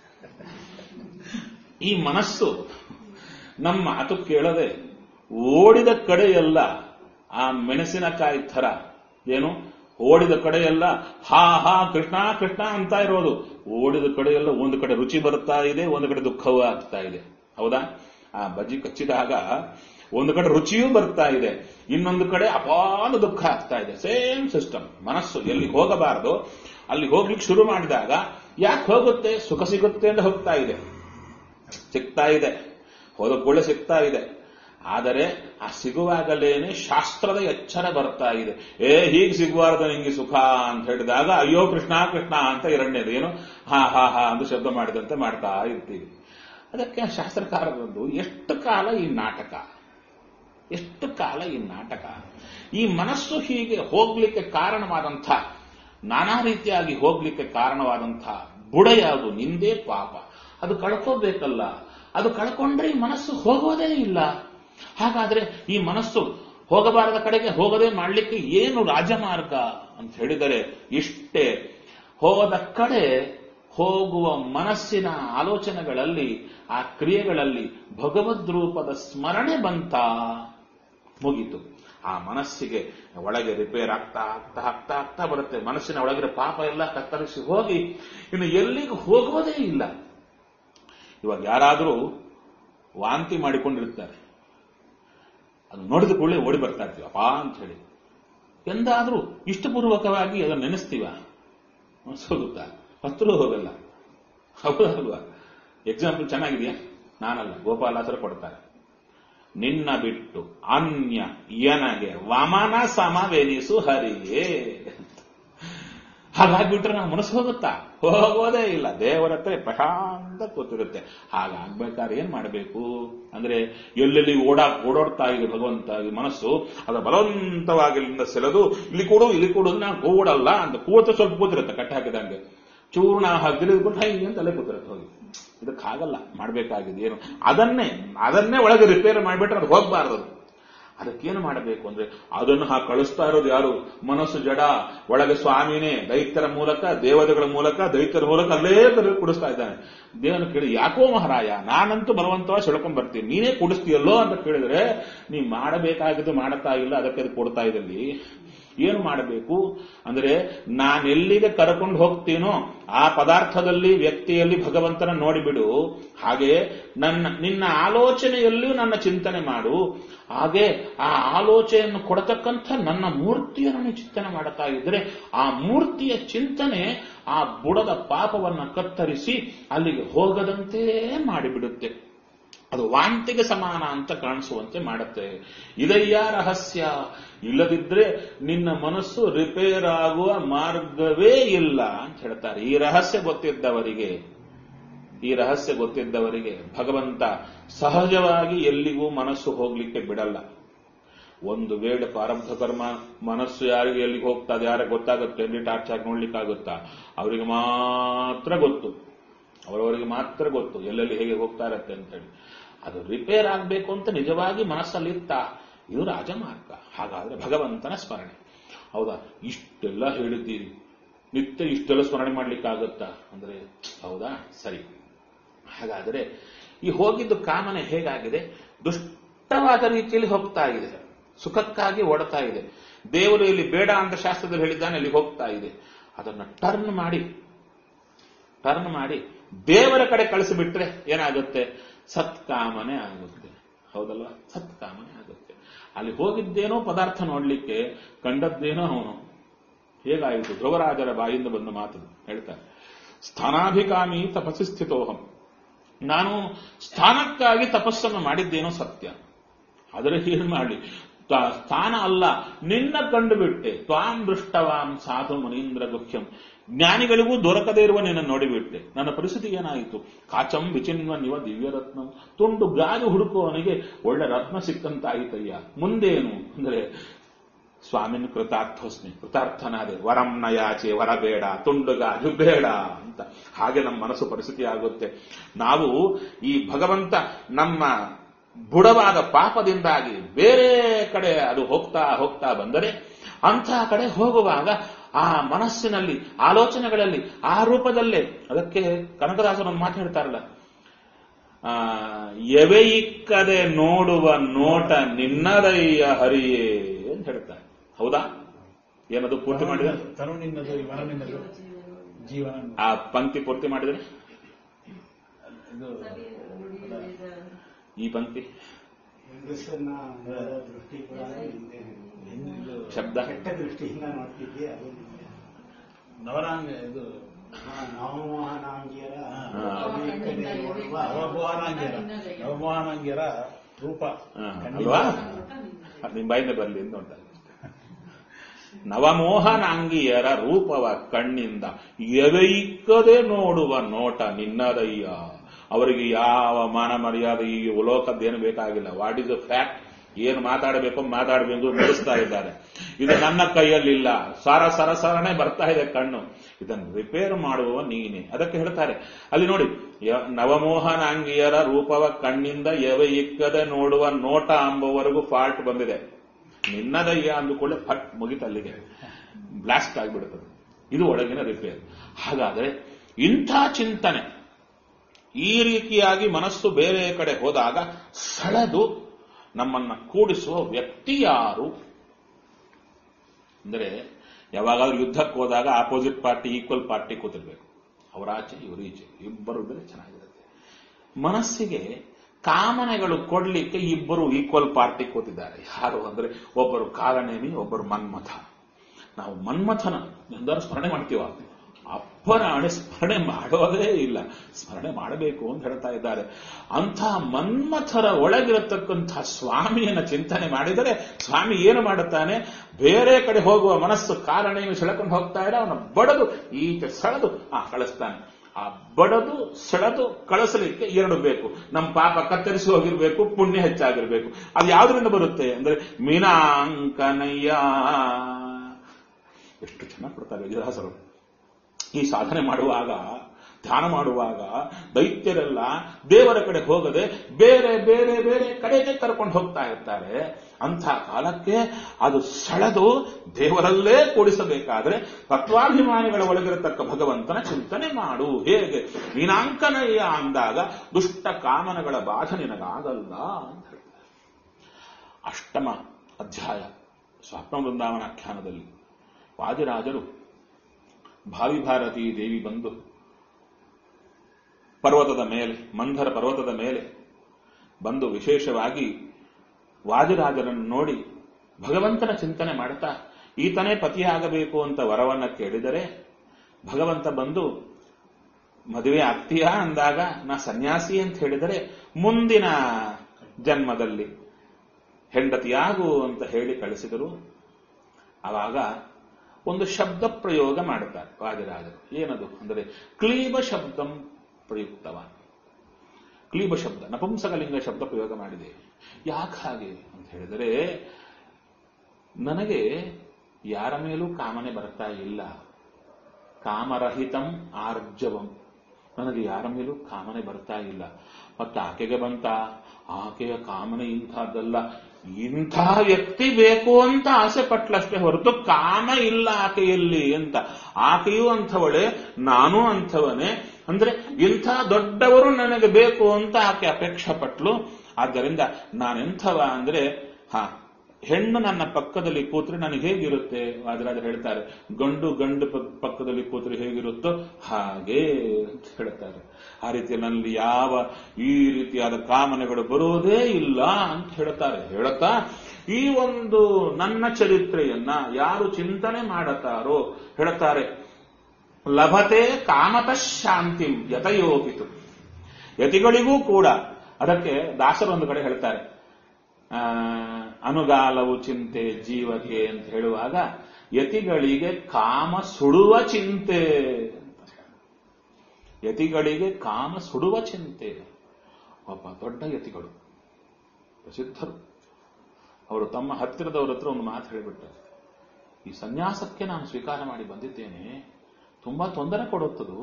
ಈ ಮನಸ್ಸು ನಮ್ಮ ಮಾತು ಕೇಳದೆ ಓಡಿದ ಕಡೆಯೆಲ್ಲ ಆ ಮೆಣಸಿನಕಾಯಿ ಥರ ಏನು ಓಡಿದ ಕಡೆಯೆಲ್ಲ ಹಾ ಹಾ ಕೃಷ್ಣ ಕೃಷ್ಣ ಅಂತ ಇರೋದು ಓಡಿದ ಕಡೆಯೆಲ್ಲ ಒಂದು ಕಡೆ ರುಚಿ ಬರ್ತಾ ಇದೆ ಒಂದು ಕಡೆ ದುಃಖವೂ ಆಗ್ತಾ ಇದೆ ಹೌದಾ ಆ ಬಜ್ಜಿ ಕಚ್ಚಿದಾಗ ಒಂದು ಕಡೆ ರುಚಿಯೂ ಬರ್ತಾ ಇದೆ ಇನ್ನೊಂದು ಕಡೆ ಅಪಾರ ದುಃಖ ಆಗ್ತಾ ಇದೆ ಸೇಮ್ ಸಿಸ್ಟಮ್ ಮನಸ್ಸು ಎಲ್ಲಿ ಹೋಗಬಾರದು ಅಲ್ಲಿ ಹೋಗ್ಲಿಕ್ಕೆ ಶುರು ಮಾಡಿದಾಗ ಯಾಕೆ ಹೋಗುತ್ತೆ ಸುಖ ಸಿಗುತ್ತೆ ಅಂತ ಹೋಗ್ತಾ ಇದೆ ಸಿಗ್ತಾ ಇದೆ ಹೋದ ಕೂಡಲೇ ಸಿಗ್ತಾ ಇದೆ ಆದರೆ ಆ ಸಿಗುವಾಗಲೇನೆ ಶಾಸ್ತ್ರದ ಎಚ್ಚರ ಬರ್ತಾ ಇದೆ ಏ ಹೀಗೆ ಸಿಗಬಾರ್ದು ನಿಂಗೆ ಸುಖ ಅಂತ ಹೇಳಿದಾಗ ಅಯ್ಯೋ ಕೃಷ್ಣ ಕೃಷ್ಣ ಅಂತ ಎರಡನೇದು ಏನು ಹಾ ಹಾ ಹಾ ಅಂತ ಶಬ್ದ ಮಾಡಿದಂತೆ ಮಾಡ್ತಾ ಇರ್ತೀವಿ ಅದಕ್ಕೆ ಶಾಸ್ತ್ರಕಾರರೊಂದು ಎಷ್ಟು ಕಾಲ ಈ ನಾಟಕ ಎಷ್ಟು ಕಾಲ ಈ ನಾಟಕ ಈ ಮನಸ್ಸು ಹೀಗೆ ಹೋಗ್ಲಿಕ್ಕೆ ಕಾರಣವಾದಂಥ ನಾನಾ ರೀತಿಯಾಗಿ ಹೋಗ್ಲಿಕ್ಕೆ ಕಾರಣವಾದಂಥ ಬುಡ ಯಾವುದು ನಿಂದೇ ಪಾಪ ಅದು ಕಳ್ಕೋಬೇಕಲ್ಲ ಅದು ಕಳ್ಕೊಂಡ್ರೆ ಈ ಮನಸ್ಸು ಹೋಗೋದೇ ಇಲ್ಲ ಹಾಗಾದ್ರೆ ಈ ಮನಸ್ಸು ಹೋಗಬಾರದ ಕಡೆಗೆ ಹೋಗದೆ ಮಾಡಲಿಕ್ಕೆ ಏನು ರಾಜಮಾರ್ಗ ಅಂತ ಹೇಳಿದರೆ ಇಷ್ಟೇ ಹೋದ ಕಡೆ ಹೋಗುವ ಮನಸ್ಸಿನ ಆಲೋಚನೆಗಳಲ್ಲಿ ಆ ಕ್ರಿಯೆಗಳಲ್ಲಿ ಭಗವದ್ ರೂಪದ ಸ್ಮರಣೆ ಬಂತ ಮುಗೀತು ಆ ಮನಸ್ಸಿಗೆ ಒಳಗೆ ರಿಪೇರ್ ಆಗ್ತಾ ಆಗ್ತಾ ಆಗ್ತಾ ಆಗ್ತಾ ಬರುತ್ತೆ ಮನಸ್ಸಿನ ಒಳಗಿನ ಪಾಪ ಎಲ್ಲ ಕತ್ತರಿಸಿ ಹೋಗಿ ಇನ್ನು ಎಲ್ಲಿಗೂ ಹೋಗೋದೇ ಇಲ್ಲ ಇವಾಗ ಯಾರಾದರೂ ವಾಂತಿ ಮಾಡಿಕೊಂಡಿರ್ತಾರೆ ಅದು ನೋಡಿದ ಕೂಡಲೇ ಓಡಿ ಬರ್ತಾ ಇರ್ತೀವಿ ಅಪಾ ಅಂತ ಹೇಳಿ ಎಂದಾದ್ರೂ ಇಷ್ಟಪೂರ್ವಕವಾಗಿ ಅದನ್ನು ನೆನೆಸ್ತೀವ ಅನ್ಸೋಗುತ್ತಾ ಹತ್ರ ಹೋಗಲ್ಲ ಹೌದಲ್ವಾ ಎಕ್ಸಾಂಪಲ್ ಚೆನ್ನಾಗಿದೆಯಾ ನಾನಲ್ಲ ಗೋಪಾಲಾಸರ ಕೊಡ್ತಾರೆ ನಿನ್ನ ಬಿಟ್ಟು ಅನ್ಯ ಎನಗೆ ವಮನ ಸಮವೆನಿಸು ಹರಿಯೇ ಹಾಗಾಗ್ಬಿಟ್ರೆ ನಾವು ಮನಸ್ಸು ಹೋಗುತ್ತಾ ಹೋಗೋದೇ ಇಲ್ಲ ದೇವರ ಹತ್ರ ಪ್ರಶಾಂತ ಕೂತಿರುತ್ತೆ ಹಾಗಾಗ್ಬೇಕಾದ್ರೆ ಏನ್ ಮಾಡಬೇಕು ಅಂದ್ರೆ ಎಲ್ಲೆಲ್ಲಿ ಓಡಾ ಓಡಾಡ್ತಾ ಇದೆ ಭಗವಂತ ಈ ಮನಸ್ಸು ಅದರ ಬಲವಂತವಾಗಿ ಇಲ್ಲಿಂದ ಸೆಳೆದು ಇಲ್ಲಿ ಕೂಡು ಇಲ್ಲಿ ಕೂಡು ನಾವು ಕೂಡಲ್ಲ ಅಂತ ಕೂತ ಸ್ವಲ್ಪ ಕೂತಿರುತ್ತೆ ಕಟ್ಟೆ ಹಾಕಿದಂಗೆ ಚೂರ್ಣ ಹಾಕಿದ್ರೆ ಹೈ ಅಂತ ಅಲ್ಲೇ ಕೂತಿರುತ್ತೆ ಹೋಗಿ ಇದಕ್ಕಾಗಲ್ಲ ಮಾಡಬೇಕಾಗಿದೆ ಏನು ಅದನ್ನೇ ಅದನ್ನೇ ಒಳಗೆ ರಿಪೇರ್ ಮಾಡಿಬಿಟ್ರೆ ಅದು ಹೋಗಬಾರದು ಅದಕ್ಕೇನು ಮಾಡಬೇಕು ಅಂದ್ರೆ ಅದನ್ನು ಹಾ ಕಳಿಸ್ತಾ ಇರೋದು ಯಾರು ಮನಸ್ಸು ಜಡ ಒಳಗೆ ಸ್ವಾಮಿನೇ ದೈತ್ಯರ ಮೂಲಕ ದೇವತೆಗಳ ಮೂಲಕ ದೈತ್ಯರ ಮೂಲಕ ಅಲ್ಲೇ ಕರೆ ಕುಡಿಸ್ತಾ ಇದ್ದಾನೆ ದೇವನ ಕೇಳಿ ಯಾಕೋ ಮಹಾರಾಯ ನಾನಂತೂ ಬಲವಂತವಾಗಿ ಸೆಳ್ಕೊಂಡ್ ಬರ್ತೀನಿ ನೀನೇ ಕುಡಿಸ್ತೀಯಲ್ಲೋ ಅಂತ ಕೇಳಿದ್ರೆ ನೀ ಮಾಡಬೇಕಾಗಿದ್ದು ಮಾಡುತ್ತಾ ಇಲ್ಲ ಅದಕ್ಕೆ ಅದು ಕೊಡ್ತಾ ಇದ್ದಲ್ಲಿ ಏನು ಮಾಡಬೇಕು ಅಂದ್ರೆ ನಾನೆಲ್ಲಿಗೆ ಕರ್ಕೊಂಡು ಹೋಗ್ತೀನೋ ಆ ಪದಾರ್ಥದಲ್ಲಿ ವ್ಯಕ್ತಿಯಲ್ಲಿ ಭಗವಂತನ ನೋಡಿಬಿಡು ಹಾಗೆ ನನ್ನ ನಿನ್ನ ಆಲೋಚನೆಯಲ್ಲಿಯೂ ನನ್ನ ಚಿಂತನೆ ಮಾಡು ಹಾಗೆ ಆ ಆಲೋಚನೆಯನ್ನು ಕೊಡತಕ್ಕಂಥ ನನ್ನ ಮೂರ್ತಿಯನ್ನು ನೀನು ಚಿಂತನೆ ಮಾಡುತ್ತಾ ಇದ್ರೆ ಆ ಮೂರ್ತಿಯ ಚಿಂತನೆ ಆ ಬುಡದ ಪಾಪವನ್ನ ಕತ್ತರಿಸಿ ಅಲ್ಲಿಗೆ ಹೋಗದಂತೆ ಮಾಡಿಬಿಡುತ್ತೆ ಅದು ವಾಂತಿಗೆ ಸಮಾನ ಅಂತ ಕಾಣಿಸುವಂತೆ ಮಾಡುತ್ತೆ ಇದಯ್ಯ ರಹಸ್ಯ ಇಲ್ಲದಿದ್ರೆ ನಿನ್ನ ಮನಸ್ಸು ರಿಪೇರ್ ಆಗುವ ಮಾರ್ಗವೇ ಇಲ್ಲ ಅಂತ ಹೇಳ್ತಾರೆ ಈ ರಹಸ್ಯ ಗೊತ್ತಿದ್ದವರಿಗೆ ಈ ರಹಸ್ಯ ಗೊತ್ತಿದ್ದವರಿಗೆ ಭಗವಂತ ಸಹಜವಾಗಿ ಎಲ್ಲಿಗೂ ಮನಸ್ಸು ಹೋಗ್ಲಿಕ್ಕೆ ಬಿಡಲ್ಲ ಒಂದು ವೇಳೆ ಪ್ರಾರಬ್ಧ ಕರ್ಮ ಮನಸ್ಸು ಯಾರಿಗೆ ಎಲ್ಲಿಗೆ ಹೋಗ್ತಾ ಅದು ಯಾರಿಗೆ ಗೊತ್ತಾಗುತ್ತೆ ಎಲ್ಲಿ ಟಾರ್ಚ್ ಹಾಕಿ ನೋಡ್ಲಿಕ್ಕಾಗುತ್ತಾ ಅವರಿಗೆ ಮಾತ್ರ ಗೊತ್ತು ಅವರವರಿಗೆ ಮಾತ್ರ ಗೊತ್ತು ಎಲ್ಲೆಲ್ಲಿ ಹೇಗೆ ಹೋಗ್ತಾ ಇರತ್ತೆ ಅಂತ ಹೇಳಿ ಅದು ರಿಪೇರ್ ಆಗಬೇಕು ಅಂತ ನಿಜವಾಗಿ ಮನಸ್ಸಲ್ಲಿತ್ತಾ ಇದು ರಾಜಮಾರ್ಗ ಹಾಗಾದ್ರೆ ಭಗವಂತನ ಸ್ಮರಣೆ ಹೌದಾ ಇಷ್ಟೆಲ್ಲ ಹೇಳಿದ್ದೀರಿ ನಿತ್ಯ ಇಷ್ಟೆಲ್ಲ ಸ್ಮರಣೆ ಮಾಡ್ಲಿಕ್ಕಾಗತ್ತಾ ಅಂದ್ರೆ ಹೌದಾ ಸರಿ ಹಾಗಾದರೆ ಈ ಹೋಗಿದ್ದು ಕಾಮನೆ ಹೇಗಾಗಿದೆ ದುಷ್ಟವಾದ ರೀತಿಯಲ್ಲಿ ಹೋಗ್ತಾ ಇದೆ ಸುಖಕ್ಕಾಗಿ ಓಡ್ತಾ ಇದೆ ದೇವರು ಇಲ್ಲಿ ಬೇಡ ಅಂತ ಶಾಸ್ತ್ರದಲ್ಲಿ ಹೇಳಿದ್ದಾನೆ ಅಲ್ಲಿ ಹೋಗ್ತಾ ಇದೆ ಅದನ್ನ ಟರ್ನ್ ಮಾಡಿ ಟರ್ನ್ ಮಾಡಿ ದೇವರ ಕಡೆ ಕಳಿಸಿಬಿಟ್ರೆ ಏನಾಗುತ್ತೆ ಸತ್ಕಾಮನೆ ಆಗುತ್ತೆ ಹೌದಲ್ವಾ ಸತ್ಕಾಮನೆ ಆಗುತ್ತೆ ಅಲ್ಲಿ ಹೋಗಿದ್ದೇನೋ ಪದಾರ್ಥ ನೋಡ್ಲಿಕ್ಕೆ ಕಂಡದ್ದೇನೋ ಅವನು ಹೇಗಾಯಿತು ಧ್ರುವರಾಜರ ಬಾಯಿಂದ ಬಂದ ಮಾತು ಹೇಳ್ತಾರೆ ಸ್ಥಾನಾಭಿಕಾಮಿ ತಪಸ್ಸಿ ಸ್ಥಿತೋಹಂ ನಾನು ಸ್ಥಾನಕ್ಕಾಗಿ ತಪಸ್ಸನ್ನು ಮಾಡಿದ್ದೇನೋ ಸತ್ಯ ಆದರೆ ಏನು ಮಾಡಲಿ ಸ್ಥಾನ ಅಲ್ಲ ನಿನ್ನ ಕಂಡುಬಿಟ್ಟೆ ತ್ವಾಂ ದೃಷ್ಟವಾಂ ಸಾಧು ಮುನೀಂದ್ರ ಗುಖ್ಯಂ ಜ್ಞಾನಿಗಳಿಗೂ ದೊರಕದೇ ಇರುವ ನಿನ್ನ ನೋಡಿಬಿಟ್ಟೆ ನನ್ನ ಪರಿಸ್ಥಿತಿ ಏನಾಯಿತು ಕಾಚಂ ವಿಚಿನ್ವ ನಿವ ದಿವ್ಯರತ್ನಂ ತುಂಡು ಗಾಜು ಹುಡುಕುವವನಿಗೆ ಒಳ್ಳೆ ರತ್ನ ಸಿಕ್ಕಂತಾಯಿತಯ್ಯ ಮುಂದೇನು ಅಂದ್ರೆ ಸ್ವಾಮಿನ ಕೃತಾರ್ಥೋಸ್ಮಿ ಕೃತಾರ್ಥನಾದೆ ವರಂ ನಯಾಚೆ ವರ ಬೇಡ ತುಂಡು ಗಾಜು ಬೇಡ ಅಂತ ಹಾಗೆ ನಮ್ಮ ಮನಸ್ಸು ಪರಿಸ್ಥಿತಿ ಆಗುತ್ತೆ ನಾವು ಈ ಭಗವಂತ ನಮ್ಮ ಬುಡವಾದ ಪಾಪದಿಂದಾಗಿ ಬೇರೆ ಕಡೆ ಅದು ಹೋಗ್ತಾ ಹೋಗ್ತಾ ಬಂದರೆ ಅಂತಹ ಕಡೆ ಹೋಗುವಾಗ ಆ ಮನಸ್ಸಿನಲ್ಲಿ ಆಲೋಚನೆಗಳಲ್ಲಿ ಆ ರೂಪದಲ್ಲೇ ಅದಕ್ಕೆ ಕನಕದಾಸರು ಒಂದು ಮಾತು ಹೇಳ್ತಾರಲ್ಲ ಆ ಎವೆಯಿಕ್ಕದೆ ನೋಡುವ ನೋಟ ನಿನ್ನದಯ್ಯ ಹರಿಯೇ ಅಂತ ಹೇಳ್ತಾರೆ ಹೌದಾ ಏನದು ಪೂರ್ತಿ ಮಾಡಿದ ತನು ನಿನ್ನದು ಇವನ ನಿನ್ನದು ಜೀವನ ಆ ಪಂಕ್ತಿ ಪೂರ್ತಿ ಮಾಡಿದ್ರೆ ಇದು ಈ ಪಂಕ್ತಿ ಹೆಂಗಸನ್ನ ನೋಡೋ ದೃಷ್ಟಿ ಕೂಡ ನಿಂದೆ. ಇದು ಶಬ್ದ ಕೆಟ್ಟ ದೃಷ್ಟಿಯಿಂದ ನೋಡ್ತಿದ್ದೆ ಅದು ನಿಂದೆ. ನವರಾಂಗ ಇದು ಆ ನವಮೋಹನಾಂಗಿಯರ ಹಾ. ಅವಿವೇಕತೆ ನೋಡುವ ನವಮೋಹನಾಂಗ್ಯರ ನವಮೋಹನಾಂಗ್ಯರ ರೂಪ ಹಾ, ಖಂಡಿತ. ಅಲ್ವಾ ಅದು ನಿಮ್ ಬಾಯಿಂದ ಬರ್ಲಿ ಅಂತ ಉಂಟು ನವಮೋಹನಾಂಗಿಯರ ರೂಪವ ಕಣ್ಣಿಂದ ಎವೆಯಿಕ್ಕದೆ ನೋಡುವ ನೋಟ ನಿನ್ನದಯ್ಯ ಅವರಿಗೆ ಯಾವ ಮಾನ ಮರ್ಯಾದೆ ಈ ಉಲೋಕದ್ದೇನು ಬೇಕಾಗಿಲ್ಲ ವಾಟ್ ಇಸ್ ಅ ಫ್ಯಾಕ್ಟ್ ಏನು ಮಾತಾಡಬೇಕು ಮಾತಾಡಬೇಕು ನಡೆಸ್ತಾ ಇದ್ದಾರೆ ಇದು ನನ್ನ ಕೈಯಲ್ಲಿಲ್ಲ ಸರ ಸರ ಸರನೆ ಬರ್ತಾ ಇದೆ ಕಣ್ಣು ಇದನ್ನು ರಿಪೇರ್ ಮಾಡುವ ನೀನೆ ಅದಕ್ಕೆ ಹೇಳ್ತಾರೆ ಅಲ್ಲಿ ನೋಡಿ ಯ- ನವಮೋಹನಾಂಗಿಯರ ರೂಪವ ಕಣ್ಣಿಂದ ಎವೆ ಇಕ್ಕದೆ ನೋಡುವ ನೋಟ ಅಂಬುವರೆಗೂ ಫಾಲ್ಟ್ ಬಂದಿದೆ ನಿನ್ನದಯ್ಯ ಅಂದುಕೊಳ್ಳೆ ಫಟ್ ಮುಗಿತು ಅಲ್ಲಿಗೆ ಬ್ಲಾಸ್ಟ್ ಆಗಿಬಿಡುತ್ತದೆ ಇದು ಒಳಗಿನ ರಿಪೇರ್ ಹಾಗಾದ್ರೆ ಇಂಥ ಚಿಂತನೆ ಈ ರೀತಿಯಾಗಿ ಮನಸ್ಸು ಬೇರೆ ಕಡೆ ಹೋದಾಗ ಸೆಳೆದು ನಮ್ಮನ್ನ ಕೂಡಿಸುವ ವ್ಯಕ್ತಿ ಯಾರು ಅಂದರೆ ಯಾವಾಗಾದ್ರೂ ಯುದ್ಧಕ್ಕೆ ಹೋದಾಗ ಆಪೋಸಿಟ್ ಪಾರ್ಟಿ ಈಕ್ವಲ್ ಪಾರ್ಟಿ ಕೂತಿರ್ಬೇಕು ಅವರಾಚೆ ಇವರೀಚೆ ಇಬ್ಬರು ಇದ್ರೆ ಚೆನ್ನಾಗಿರುತ್ತೆ ಮನಸ್ಸಿಗೆ ಕಾಮನೆಗಳು ಕೊಡ್ಲಿಕ್ಕೆ ಇಬ್ಬರು ಈಕ್ವಲ್ ಪಾರ್ಟಿ ಕೂತಿದ್ದಾರೆ ಯಾರು ಅಂದ್ರೆ ಒಬ್ಬರು ಕಾಲನೇಮಿ ಒಬ್ಬರು ಮನ್ಮಥ ನಾವು ಮನ್ಮಥನ ಎಂದಾರು ಸ್ಮರಣೆ ಮಾಡ್ತೀವ ಅಪ್ಪನ ಹಣೆ ಸ್ಮರಣೆ ಮಾಡೋದೇ ಇಲ್ಲ ಸ್ಮರಣೆ ಮಾಡಬೇಕು ಅಂತ ಹೇಳ್ತಾ ಇದ್ದಾರೆ ಅಂಥ ಮನ್ಮಥರ ಒಳಗಿರತಕ್ಕಂಥ ಸ್ವಾಮಿಯನ್ನ ಚಿಂತನೆ ಮಾಡಿದರೆ ಸ್ವಾಮಿ ಏನು ಮಾಡುತ್ತಾನೆ ಬೇರೆ ಕಡೆ ಹೋಗುವ ಮನಸ್ಸು ಕಾರಣೇಮಿ ಸೆಳೆಕೊಂಡು ಹೋಗ್ತಾ ಇದ್ರೆ ಅವನ ಬಡದು ಈಚೆ ಸೆಳೆದು ಆ ಕಳಿಸ್ತಾನೆ ಆ ಬಡದು ಸೆಳೆದು ಕಳಿಸಲಿಕ್ಕೆ ಎರಡು ಬೇಕು ನಮ್ಮ ಪಾಪ ಕತ್ತರಿಸಿ ಹೋಗಿರ್ಬೇಕು ಪುಣ್ಯ ಹೆಚ್ಚಾಗಿರ್ಬೇಕು ಅದು ಯಾವುದರಿಂದ ಬರುತ್ತೆ ಅಂದ್ರೆ ಮೀನಾಂಕನಯ್ಯ ಎಷ್ಟು ಚೆನ್ನಾಗಿ ಕೊಡ್ತಾರೆ ವಿಜಯದಾಸರು ಈ ಸಾಧನೆ ಮಾಡುವಾಗ ಧ್ಯಾನ ಮಾಡುವಾಗ ದೈತ್ಯರೆಲ್ಲ ದೇವರ ಕಡೆ ಹೋಗದೆ ಬೇರೆ ಬೇರೆ ಬೇರೆ ಕಡೆಗೆ ಕರ್ಕೊಂಡು ಹೋಗ್ತಾ ಇರ್ತಾರೆ ಅಂಥ ಕಾಲಕ್ಕೆ ಅದು ಸೆಳೆದು ದೇವರಲ್ಲೇ ಕೂಡಿಸಬೇಕಾದ್ರೆ ತತ್ವಾಭಿಮಾನಿಗಳ ಒಳಗಿರತಕ್ಕ ಭಗವಂತನ ಚಿಂತನೆ ಮಾಡು ಹೇಗೆ ನೀನಾಂಕನಯ್ಯ ಅಂದಾಗ ದುಷ್ಟ ಕಾಮನಗಳ ಬಾಧ ನಿನಗಾಗಲ್ಲ ಅಂತ ಹೇಳ್ತಾರೆ ಅಷ್ಟಮ ಅಧ್ಯಾಯ ಸ್ವಪ್ನ ವೃಂದಾವನಾಖ್ಯಾನದಲ್ಲಿ ವಾದಿರಾಜರು ಭಾವಿ ಭಾರತೀ ದೇವಿ ಬಂದು ಪರ್ವತದ ಮೇಲೆ ಮಂಧರ ಪರ್ವತದ ಮೇಲೆ ಬಂದು ವಿಶೇಷವಾಗಿ ವಾದಿರಾಜರನ್ನು ನೋಡಿ ಭಗವಂತನ ಚಿಂತನೆ ಮಾಡ್ತಾ ಈತನೇ ಪತಿಯಾಗಬೇಕು ಅಂತ ವರವನ್ನ ಕೇಳಿದರೆ ಭಗವಂತ ಬಂದು ಮದುವೆ ಆಗ್ತೀಯಾ ಅಂದಾಗ ನಾ ಸನ್ಯಾಸಿ ಅಂತ ಹೇಳಿದರೆ ಮುಂದಿನ ಜನ್ಮದಲ್ಲಿ ಹೆಂಡತಿಯಾಗು ಅಂತ ಹೇಳಿ ಕಳಿಸಿದರು ಆವಾಗ ಒಂದು ಶಬ್ದ ಪ್ರಯೋಗ ಮಾಡುತ್ತಾರೆ ವಾದಿರಾಜರು ಏನದು ಅಂದರೆ ಕ್ಲೀಬ ಶಬ್ದಂ ಪ್ರಯುಕ್ತವಾನ್ ಕ್ಲೀಬ ಶಬ್ದ ನಪುಂಸಕಲಿಂಗ ಶಬ್ದ ಪ್ರಯೋಗ ಮಾಡಿದೆ ಯಾಕೆ ಹಾಗೆ ಅಂತ ಹೇಳಿದರೆ ನನಗೆ ಯಾರ ಮೇಲೂ ಕಾಮನೆ ಬರ್ತಾ ಇಲ್ಲ ಕಾಮರಹಿತಂ ಆರ್ಜವಂ ನನಗೆ ಯಾರ ಮೇಲೂ ಕಾಮನೆ ಬರ್ತಾ ಇಲ್ಲ ಮತ್ತೆ ಆಕೆಗೆ ಬಂತ ಆಕೆಯ ಕಾಮನೆ ಇಂಥದ್ದಲ್ಲ ಇಂಥ ವ್ಯಕ್ತಿ ಬೇಕು ಅಂತ ಆಸೆ ಪಟ್ಲಷ್ಟೇ ಹೊರತು ಕಾಮ ಇಲ್ಲ ಆಕೆಯಲ್ಲಿ ಅಂತ ಆಕೆಯೂ ಅಂಥವಳೆ ನಾನೂ ಅಂಥವನೇ ಅಂದ್ರೆ ಇಂಥ ದೊಡ್ಡವರು ನನಗೆ ಬೇಕು ಅಂತ ಆಕೆ ಅಪೇಕ್ಷೆ ಪಟ್ಲು ಆದ್ದರಿಂದ ನಾನೆಂಥವ ಅಂದ್ರೆ ಹಾ ಹೆಣ್ಣು ನನ್ನ ಪಕ್ಕದಲ್ಲಿ ಕೂತ್ರೆ ನನಗೆ ಹೇಗಿರುತ್ತೆ ವಾದರಾಜರು ಹೇಳ್ತಾರೆ ಗಂಡು ಗಂಡು ಪ- ಪಕ್ಕದಲ್ಲಿ ಕೂತ್ರೆ ಹೇಗಿರುತ್ತೋ ಹಾಗೆ ಅಂತ ಹೇಳ್ತಾರೆ ಆ ರೀತಿ ನನ್ನಲ್ಲಿ ಯಾವ ಈ ರೀತಿಯಾದ ಕಾಮನೆಗಳು ಬರುವುದೇ ಇಲ್ಲ ಅಂತ ಹೇಳ್ತಾರೆ ಹೇಳುತ್ತಾ ಈ ಒಂದು ನನ್ನ ಚರಿತ್ರೆಯನ್ನ ಯಾರು ಚಿಂತನೆ ಮಾಡುತ್ತಾರೋ ಹೇಳ್ತಾರೆ ಲಭತೆ ಕಾಮತಃ ಶಾಂತಿಂ ಯತಯೋಪಿತು ಯತಿಗಳಿಗೂ ಕೂಡ ಅದಕ್ಕೆ ದಾಸರು ಒಂದು ಕಡೆ ಹೇಳ್ತಾರೆ ಆ, ಅನುಗಾಲವು ಚಿಂತೆ ಜೀವಕ್ಕೆ ಅಂತ ಹೇಳುವಾಗ ಯತಿಗಳಿಗೆ ಕಾಮ ಸುಡುವ ಚಿಂತೆ ಅಂತ. ಯತಿಗಳಿಗೆ ಕಾಮ ಸುಡುವ ಚಿಂತೆ ಒಬ್ಬ ದೊಡ್ಡ ಯತಿಗಳು ಪ್ರಸಿದ್ಧರು ಅವರು ತಮ್ಮ ಹತ್ತಿರದವರ ಹತ್ರ ಒಂದು ಮಾತು ಹೇಳಿಬಿಟ್ಟಾರೆ ಈ ಸನ್ಯಾಸಕ್ಕೆ ನಾನು ಸ್ವೀಕಾರ ಮಾಡಿ ಬಂದಿದ್ದೇನೆ ತುಂಬಾ ತೊಂದರೆ ಕೊಡುತ್ತದು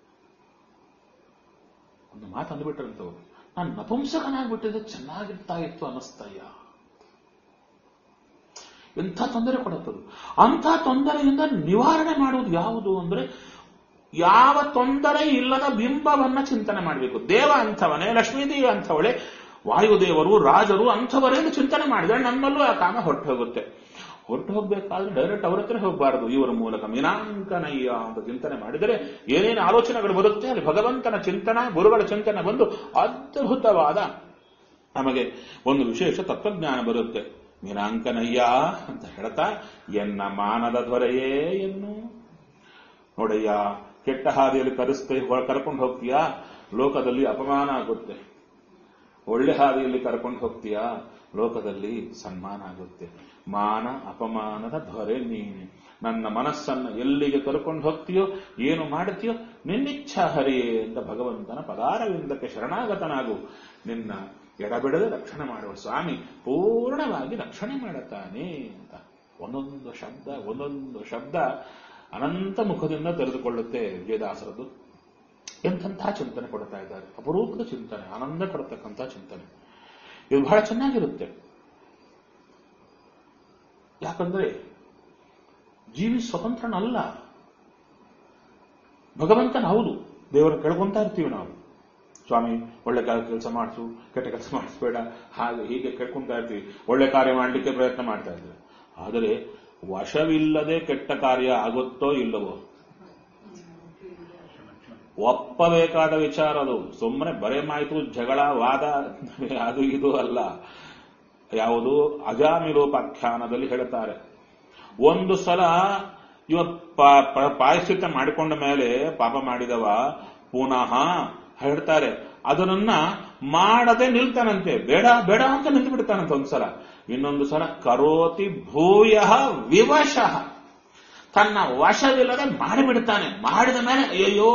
ಒಂದು ಮಾತು ಅಂದ್ಬಿಟ್ರಂತವ್ರು ನಾನು ನಪುಂಸಕನಾಗ್ಬಿಟ್ಟಿದ್ರೆ ಚೆನ್ನಾಗಿರ್ತಾ ಇತ್ತು ಅನ್ನಿಸ್ತಯ್ಯ ಎಂಥ ತೊಂದರೆ ಕೊಡುತ್ತದು ಅಂಥ ತೊಂದರೆಯಿಂದ ನಿವಾರಣೆ ಮಾಡುವುದು ಯಾವುದು ಅಂದ್ರೆ ಯಾವ ತೊಂದರೆ ಇಲ್ಲದ ಬಿಂಬವನ್ನ ಚಿಂತನೆ ಮಾಡಬೇಕು ದೇವ ಅಂಥವನೇ ಲಕ್ಷ್ಮೀದೇವಿ ಅಂಥವಳೆ ವಾಯುದೇವರು ರಾಜರು ಅಂಥವರೇನು ಚಿಂತನೆ ಮಾಡಿದರೆ ನಮ್ಮಲ್ಲೂ ಆ ಕಾಮ ಹೊರಟು ಹೋಗುತ್ತೆ ಹೊರಟು ಹೋಗ್ಬೇಕಾದ್ರೆ ಡೈರೆಕ್ಟ್ ಅವ್ರ ಹತ್ರ ಹೋಗಬಾರದು ಇವರ ಮೂಲಕ ಮೀನಾಂಕನಯ್ಯ ಅಂತ ಚಿಂತನೆ ಮಾಡಿದರೆ ಏನೇನು ಆಲೋಚನೆಗಳು ಬರುತ್ತೆ ಅಲ್ಲಿ ಭಗವಂತನ ಚಿಂತನ ಗುರುಗಳ ಚಿಂತನೆ ಬಂದು ಅದ್ಭುತವಾದ ನಮಗೆ ಒಂದು ವಿಶೇಷ ತತ್ವಜ್ಞಾನ ಬರುತ್ತೆ ಮೀನಾಂಕನಯ್ಯ ಅಂತ ಹೇಳ್ತಾ ಎನ್ನ ಮಾನದ ದೊರೆಯೇ ಎನ್ನು ನೋಡಯ್ಯ ಕೆಟ್ಟ ಹಾದಿಯಲ್ಲಿ ಕರೆಸ್ತೆ ಕರ್ಕೊಂಡು ಹೋಗ್ತೀಯಾ ಲೋಕದಲ್ಲಿ ಅಪಮಾನ ಆಗುತ್ತೆ ಒಳ್ಳೆ ಹಾದಿಯಲ್ಲಿ ಕರ್ಕೊಂಡು ಹೋಗ್ತೀಯಾ ಲೋಕದಲ್ಲಿ ಸನ್ಮಾನ ಆಗುತ್ತೆ ಮಾನ ಅಪಮಾನದ ದೊರೆ ನೀನೆ ನನ್ನ ಮನಸ್ಸನ್ನು ಎಲ್ಲಿಗೆ ಕರ್ಕೊಂಡು ಹೋಗ್ತೀಯೋ ಏನು ಮಾಡ್ತೀಯೋ ನಿನ್ನಿಚ್ಛ ಹರಿಯೇ ಅಂತ ಭಗವಂತನ ಪದಾರವಿಂದಕ್ಕೆ ಶರಣಾಗತನಾಗು ನಿನ್ನ ಎಡಬಿಡದೆ ರಕ್ಷಣೆ ಮಾಡುವ ಸ್ವಾಮಿ ಪೂರ್ಣವಾಗಿ ರಕ್ಷಣೆ ಮಾಡುತ್ತಾನೆ ಅಂತ ಒಂದೊಂದು ಶಬ್ದ ಒಂದೊಂದು ಶಬ್ದ ಅನಂತ ಮುಖದಿಂದ ತೆರೆದುಕೊಳ್ಳುತ್ತೆ ವಿಜಯದಾಸರದ್ದು ಎಂಥಂಥ ಚಿಂತನೆ ಕೊಡ್ತಾ ಇದ್ದಾರೆ ಅಪರೂಪದ ಚಿಂತನೆ ಆನಂದ ಕೊಡತಕ್ಕಂಥ ಚಿಂತನೆ ಇದು ಬಹಳ ಚೆನ್ನಾಗಿರುತ್ತೆ ಯಾಕಂದ್ರೆ ಜೀವಿ ಸ್ವತಂತ್ರನಲ್ಲ ಭಗವಂತನ ಹೌದು ದೇವರನ್ನು ಕೇಳ್ಕೊಂತ ಇರ್ತೀವಿ ನಾವು ಸ್ವಾಮಿ ಒಳ್ಳೆ ಕೆಲಸ ಮಾಡಿಸು ಕೆಟ್ಟ ಕೆಲಸ ಮಾಡಿಸ್ಬೇಡ ಹಾಗೆ ಹೀಗೆ ಕೇಳ್ಕೊಂತ ಇರ್ತೀವಿ ಒಳ್ಳೆ ಕಾರ್ಯ ಮಾಡಲಿಕ್ಕೆ ಪ್ರಯತ್ನ ಮಾಡ್ತಾ ಇದ್ದೀವಿ ಆದರೆ ವಶವಿಲ್ಲದೆ ಕೆಟ್ಟ ಕಾರ್ಯ ಆಗುತ್ತೋ ಇಲ್ಲವೋ ಒಪ್ಪಬೇಕಾದ ವಿಚಾರ ಅದು ಸುಮ್ಮನೆ ಬರೆ ಮಾಯಿತು ಜಗಳ ವಾದ ಅದು ಇದು ಅಲ್ಲ ಯಾವುದು ಅಜಾಮಿರೋಪಾಖ್ಯಾನದಲ್ಲಿ ಹೇಳ್ತಾರೆ ಒಂದು ಸಲ ಇವ ಪಾಯಶ್ಚಿತ್ತ ಮಾಡಿಕೊಂಡ ಮೇಲೆ ಪಾಪ ಮಾಡಿದವ ಪುನಃ ಹೇಳ್ತಾರೆ ಅದನ್ನ ಮಾಡದೆ ನಿಲ್ತಾನಂತೆ ಬೇಡ ಬೇಡ ಅಂತ ನಿಂತು ಬಿಡ್ತಾನಂತೆ ಒಂದ್ಸಲ ಇನ್ನೊಂದು ಸಲ ಕರೋತಿ ಭೂಯ ವಿವಶಃ ತನ್ನ ವಶವಿಲ್ಲದೆ ಮಾಡಿಬಿಡ್ತಾನೆ ಮಾಡಿದ ಮೇಲೆ ಅಯ್ಯೋ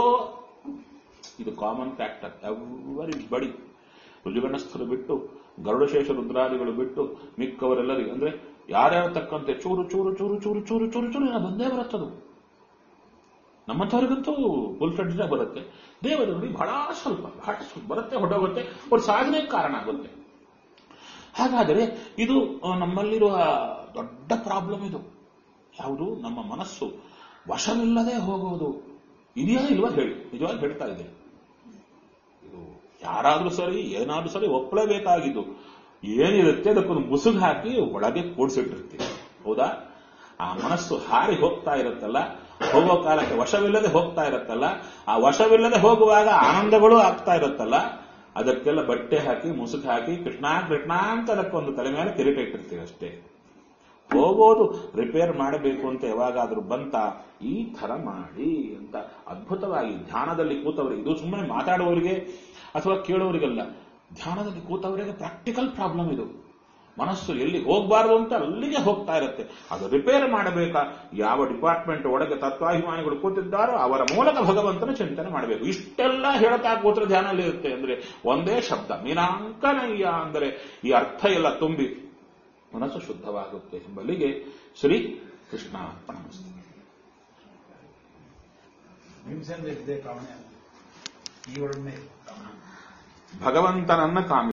ಇದು ಕಾಮನ್ ಫ್ಯಾಕ್ಟರ್ ಎವರಿ ಬಡಿ ರುಜುಗಣಸ್ಥರು ಬಿಟ್ಟು ಗರುಡಶೇಷ ರುದ್ರಾದಿಗಳು ಬಿಟ್ಟು ಮಿಕ್ಕವರೆಲ್ಲರಿಗೆ ಅಂದ್ರೆ ಯಾರ್ಯಾರ ತಕ್ಕಂತೆ ಚೂರು ಚೂರು ಚೂರು ಚೂರು ಚೂರು ಚೂರು ಚೂರು ಏನೋ ಬಂದೇ ಬರುತ್ತದು ನಮ್ಮಂಥವ್ರಿಗಂತೂ ಫುಲ್ ಫ್ಲೆಡ್ಜ್ ಬರುತ್ತೆ ದೇವರಲ್ಲಿ ಬಹಳ ಸ್ವಲ್ಪ ಬಹಳ ಸ್ವಲ್ಪ ಬರುತ್ತೆ ಹೊಡೋಗುತ್ತೆ ಅವ್ರ ಸಾಧನೆಗೆ ಕಾರಣ ಆಗುತ್ತೆ ಹಾಗಾದರೆ ಇದು ನಮ್ಮಲ್ಲಿರುವ ದೊಡ್ಡ ಪ್ರಾಬ್ಲಮ್ ಇದು ಯಾವುದು ನಮ್ಮ ಮನಸ್ಸು ವಶವಿಲ್ಲದೆ ಹೋಗುವುದು ಇದೆಯಾ ಇಲ್ವಾ ಹೇಳಿ ನಿಜವಾಗಿ ಹೇಳ್ತಾ ಇದೆ ಇದು ಯಾರಾದ್ರೂ ಸರಿ ಏನಾದ್ರೂ ಸರಿ ಒಪ್ಪಲೇಬೇಕಾಗಿದ್ದು ಏನಿರುತ್ತೆ ಅದಕ್ಕೊಂದು ಮುಸುಗು ಹಾಕಿ ಒಳಗೆ ಕೂಡಿಸಿಟ್ಟಿರ್ತೀವಿ ಹೌದಾ ಆ ಮನಸ್ಸು ಹಾರಿ ಹೋಗ್ತಾ ಇರುತ್ತಲ್ಲ ಹೋಗೋ ಕಾಲಕ್ಕೆ ವಶವಿಲ್ಲದೆ ಹೋಗ್ತಾ ಇರುತ್ತಲ್ಲ ಆ ವಶವಿಲ್ಲದೆ ಹೋಗುವಾಗ ಆನಂದಗಳು ಆಗ್ತಾ ಇರುತ್ತಲ್ಲ ಅದಕ್ಕೆಲ್ಲ ಬಟ್ಟೆ ಹಾಕಿ ಮುಸುಕು ಹಾಕಿ ಕೃಷ್ಣ ಕೃಷ್ಣ ಅಂತ ಅದಕ್ಕೊಂದು ತಲೆ ಮೇಲೆ ಕಿರೀಟ ಇಟ್ಟಿರ್ತೀವಿ ಅಷ್ಟೇ ಹೋಗೋದು ರಿಪೇರ್ ಮಾಡಬೇಕು ಅಂತ ಯಾವಾಗಾದ್ರೂ ಬಂತ ಈ ತರ ಮಾಡಿ ಅಂತ ಅದ್ಭುತವಾಗಿ ಧ್ಯಾನದಲ್ಲಿ ಕೂತವರಿಗೆ ಇದು ಸುಮ್ಮನೆ ಮಾತಾಡುವವರಿಗೆ ಅಥವಾ ಕೇಳುವವರಿಗಲ್ಲ ಧ್ಯಾನದಲ್ಲಿ ಕೂತವರಿಗೆ ಪ್ರಾಕ್ಟಿಕಲ್ ಪ್ರಾಬ್ಲಮ್ ಇದು ಮನಸ್ಸು ಎಲ್ಲಿ ಹೋಗಬಾರದು ಅಂತ ಅಲ್ಲಿಗೆ ಹೋಗ್ತಾ ಇರುತ್ತೆ ಅದು ರಿಪೇರ್ ಮಾಡಬೇಕಾ ಯಾವ ಡಿಪಾರ್ಟ್ಮೆಂಟ್ ಒಳಗೆ ತತ್ವಾಭಿಮಾನಿಗಳು ಕೂತಿದ್ದಾರೋ ಅವರ ಮೂಲಕ ಭಗವಂತನ ಚಿಂತನೆ ಮಾಡಬೇಕು ಇಷ್ಟೆಲ್ಲ ಹೇಳ್ತಾ ಕೂತ್ರ ಧ್ಯಾನದಲ್ಲಿ ಇರುತ್ತೆ ಅಂದ್ರೆ ಒಂದೇ ಶಬ್ದ ಮೀನಾಂಕನಯ್ಯ ಅಂದರೆ ಈ ಅರ್ಥ ಎಲ್ಲ ತುಂಬಿ ಮನಸ್ಸು ಶುದ್ಧವಾಗುತ್ತೆ ಎಂಬಲ್ಲಿಗೆ ಶ್ರೀ ಕೃಷ್ಣ ಅರ್ಪಣಮಸ್ತು ಹಿಂಸೆಯಿಂದ ಇದ್ದೇ ಕಾಮನೆ ಈ ಒಳಗೆ ಕಾಮನೆ ಭಗವಂತನನ್ನ ಕಾಮಿ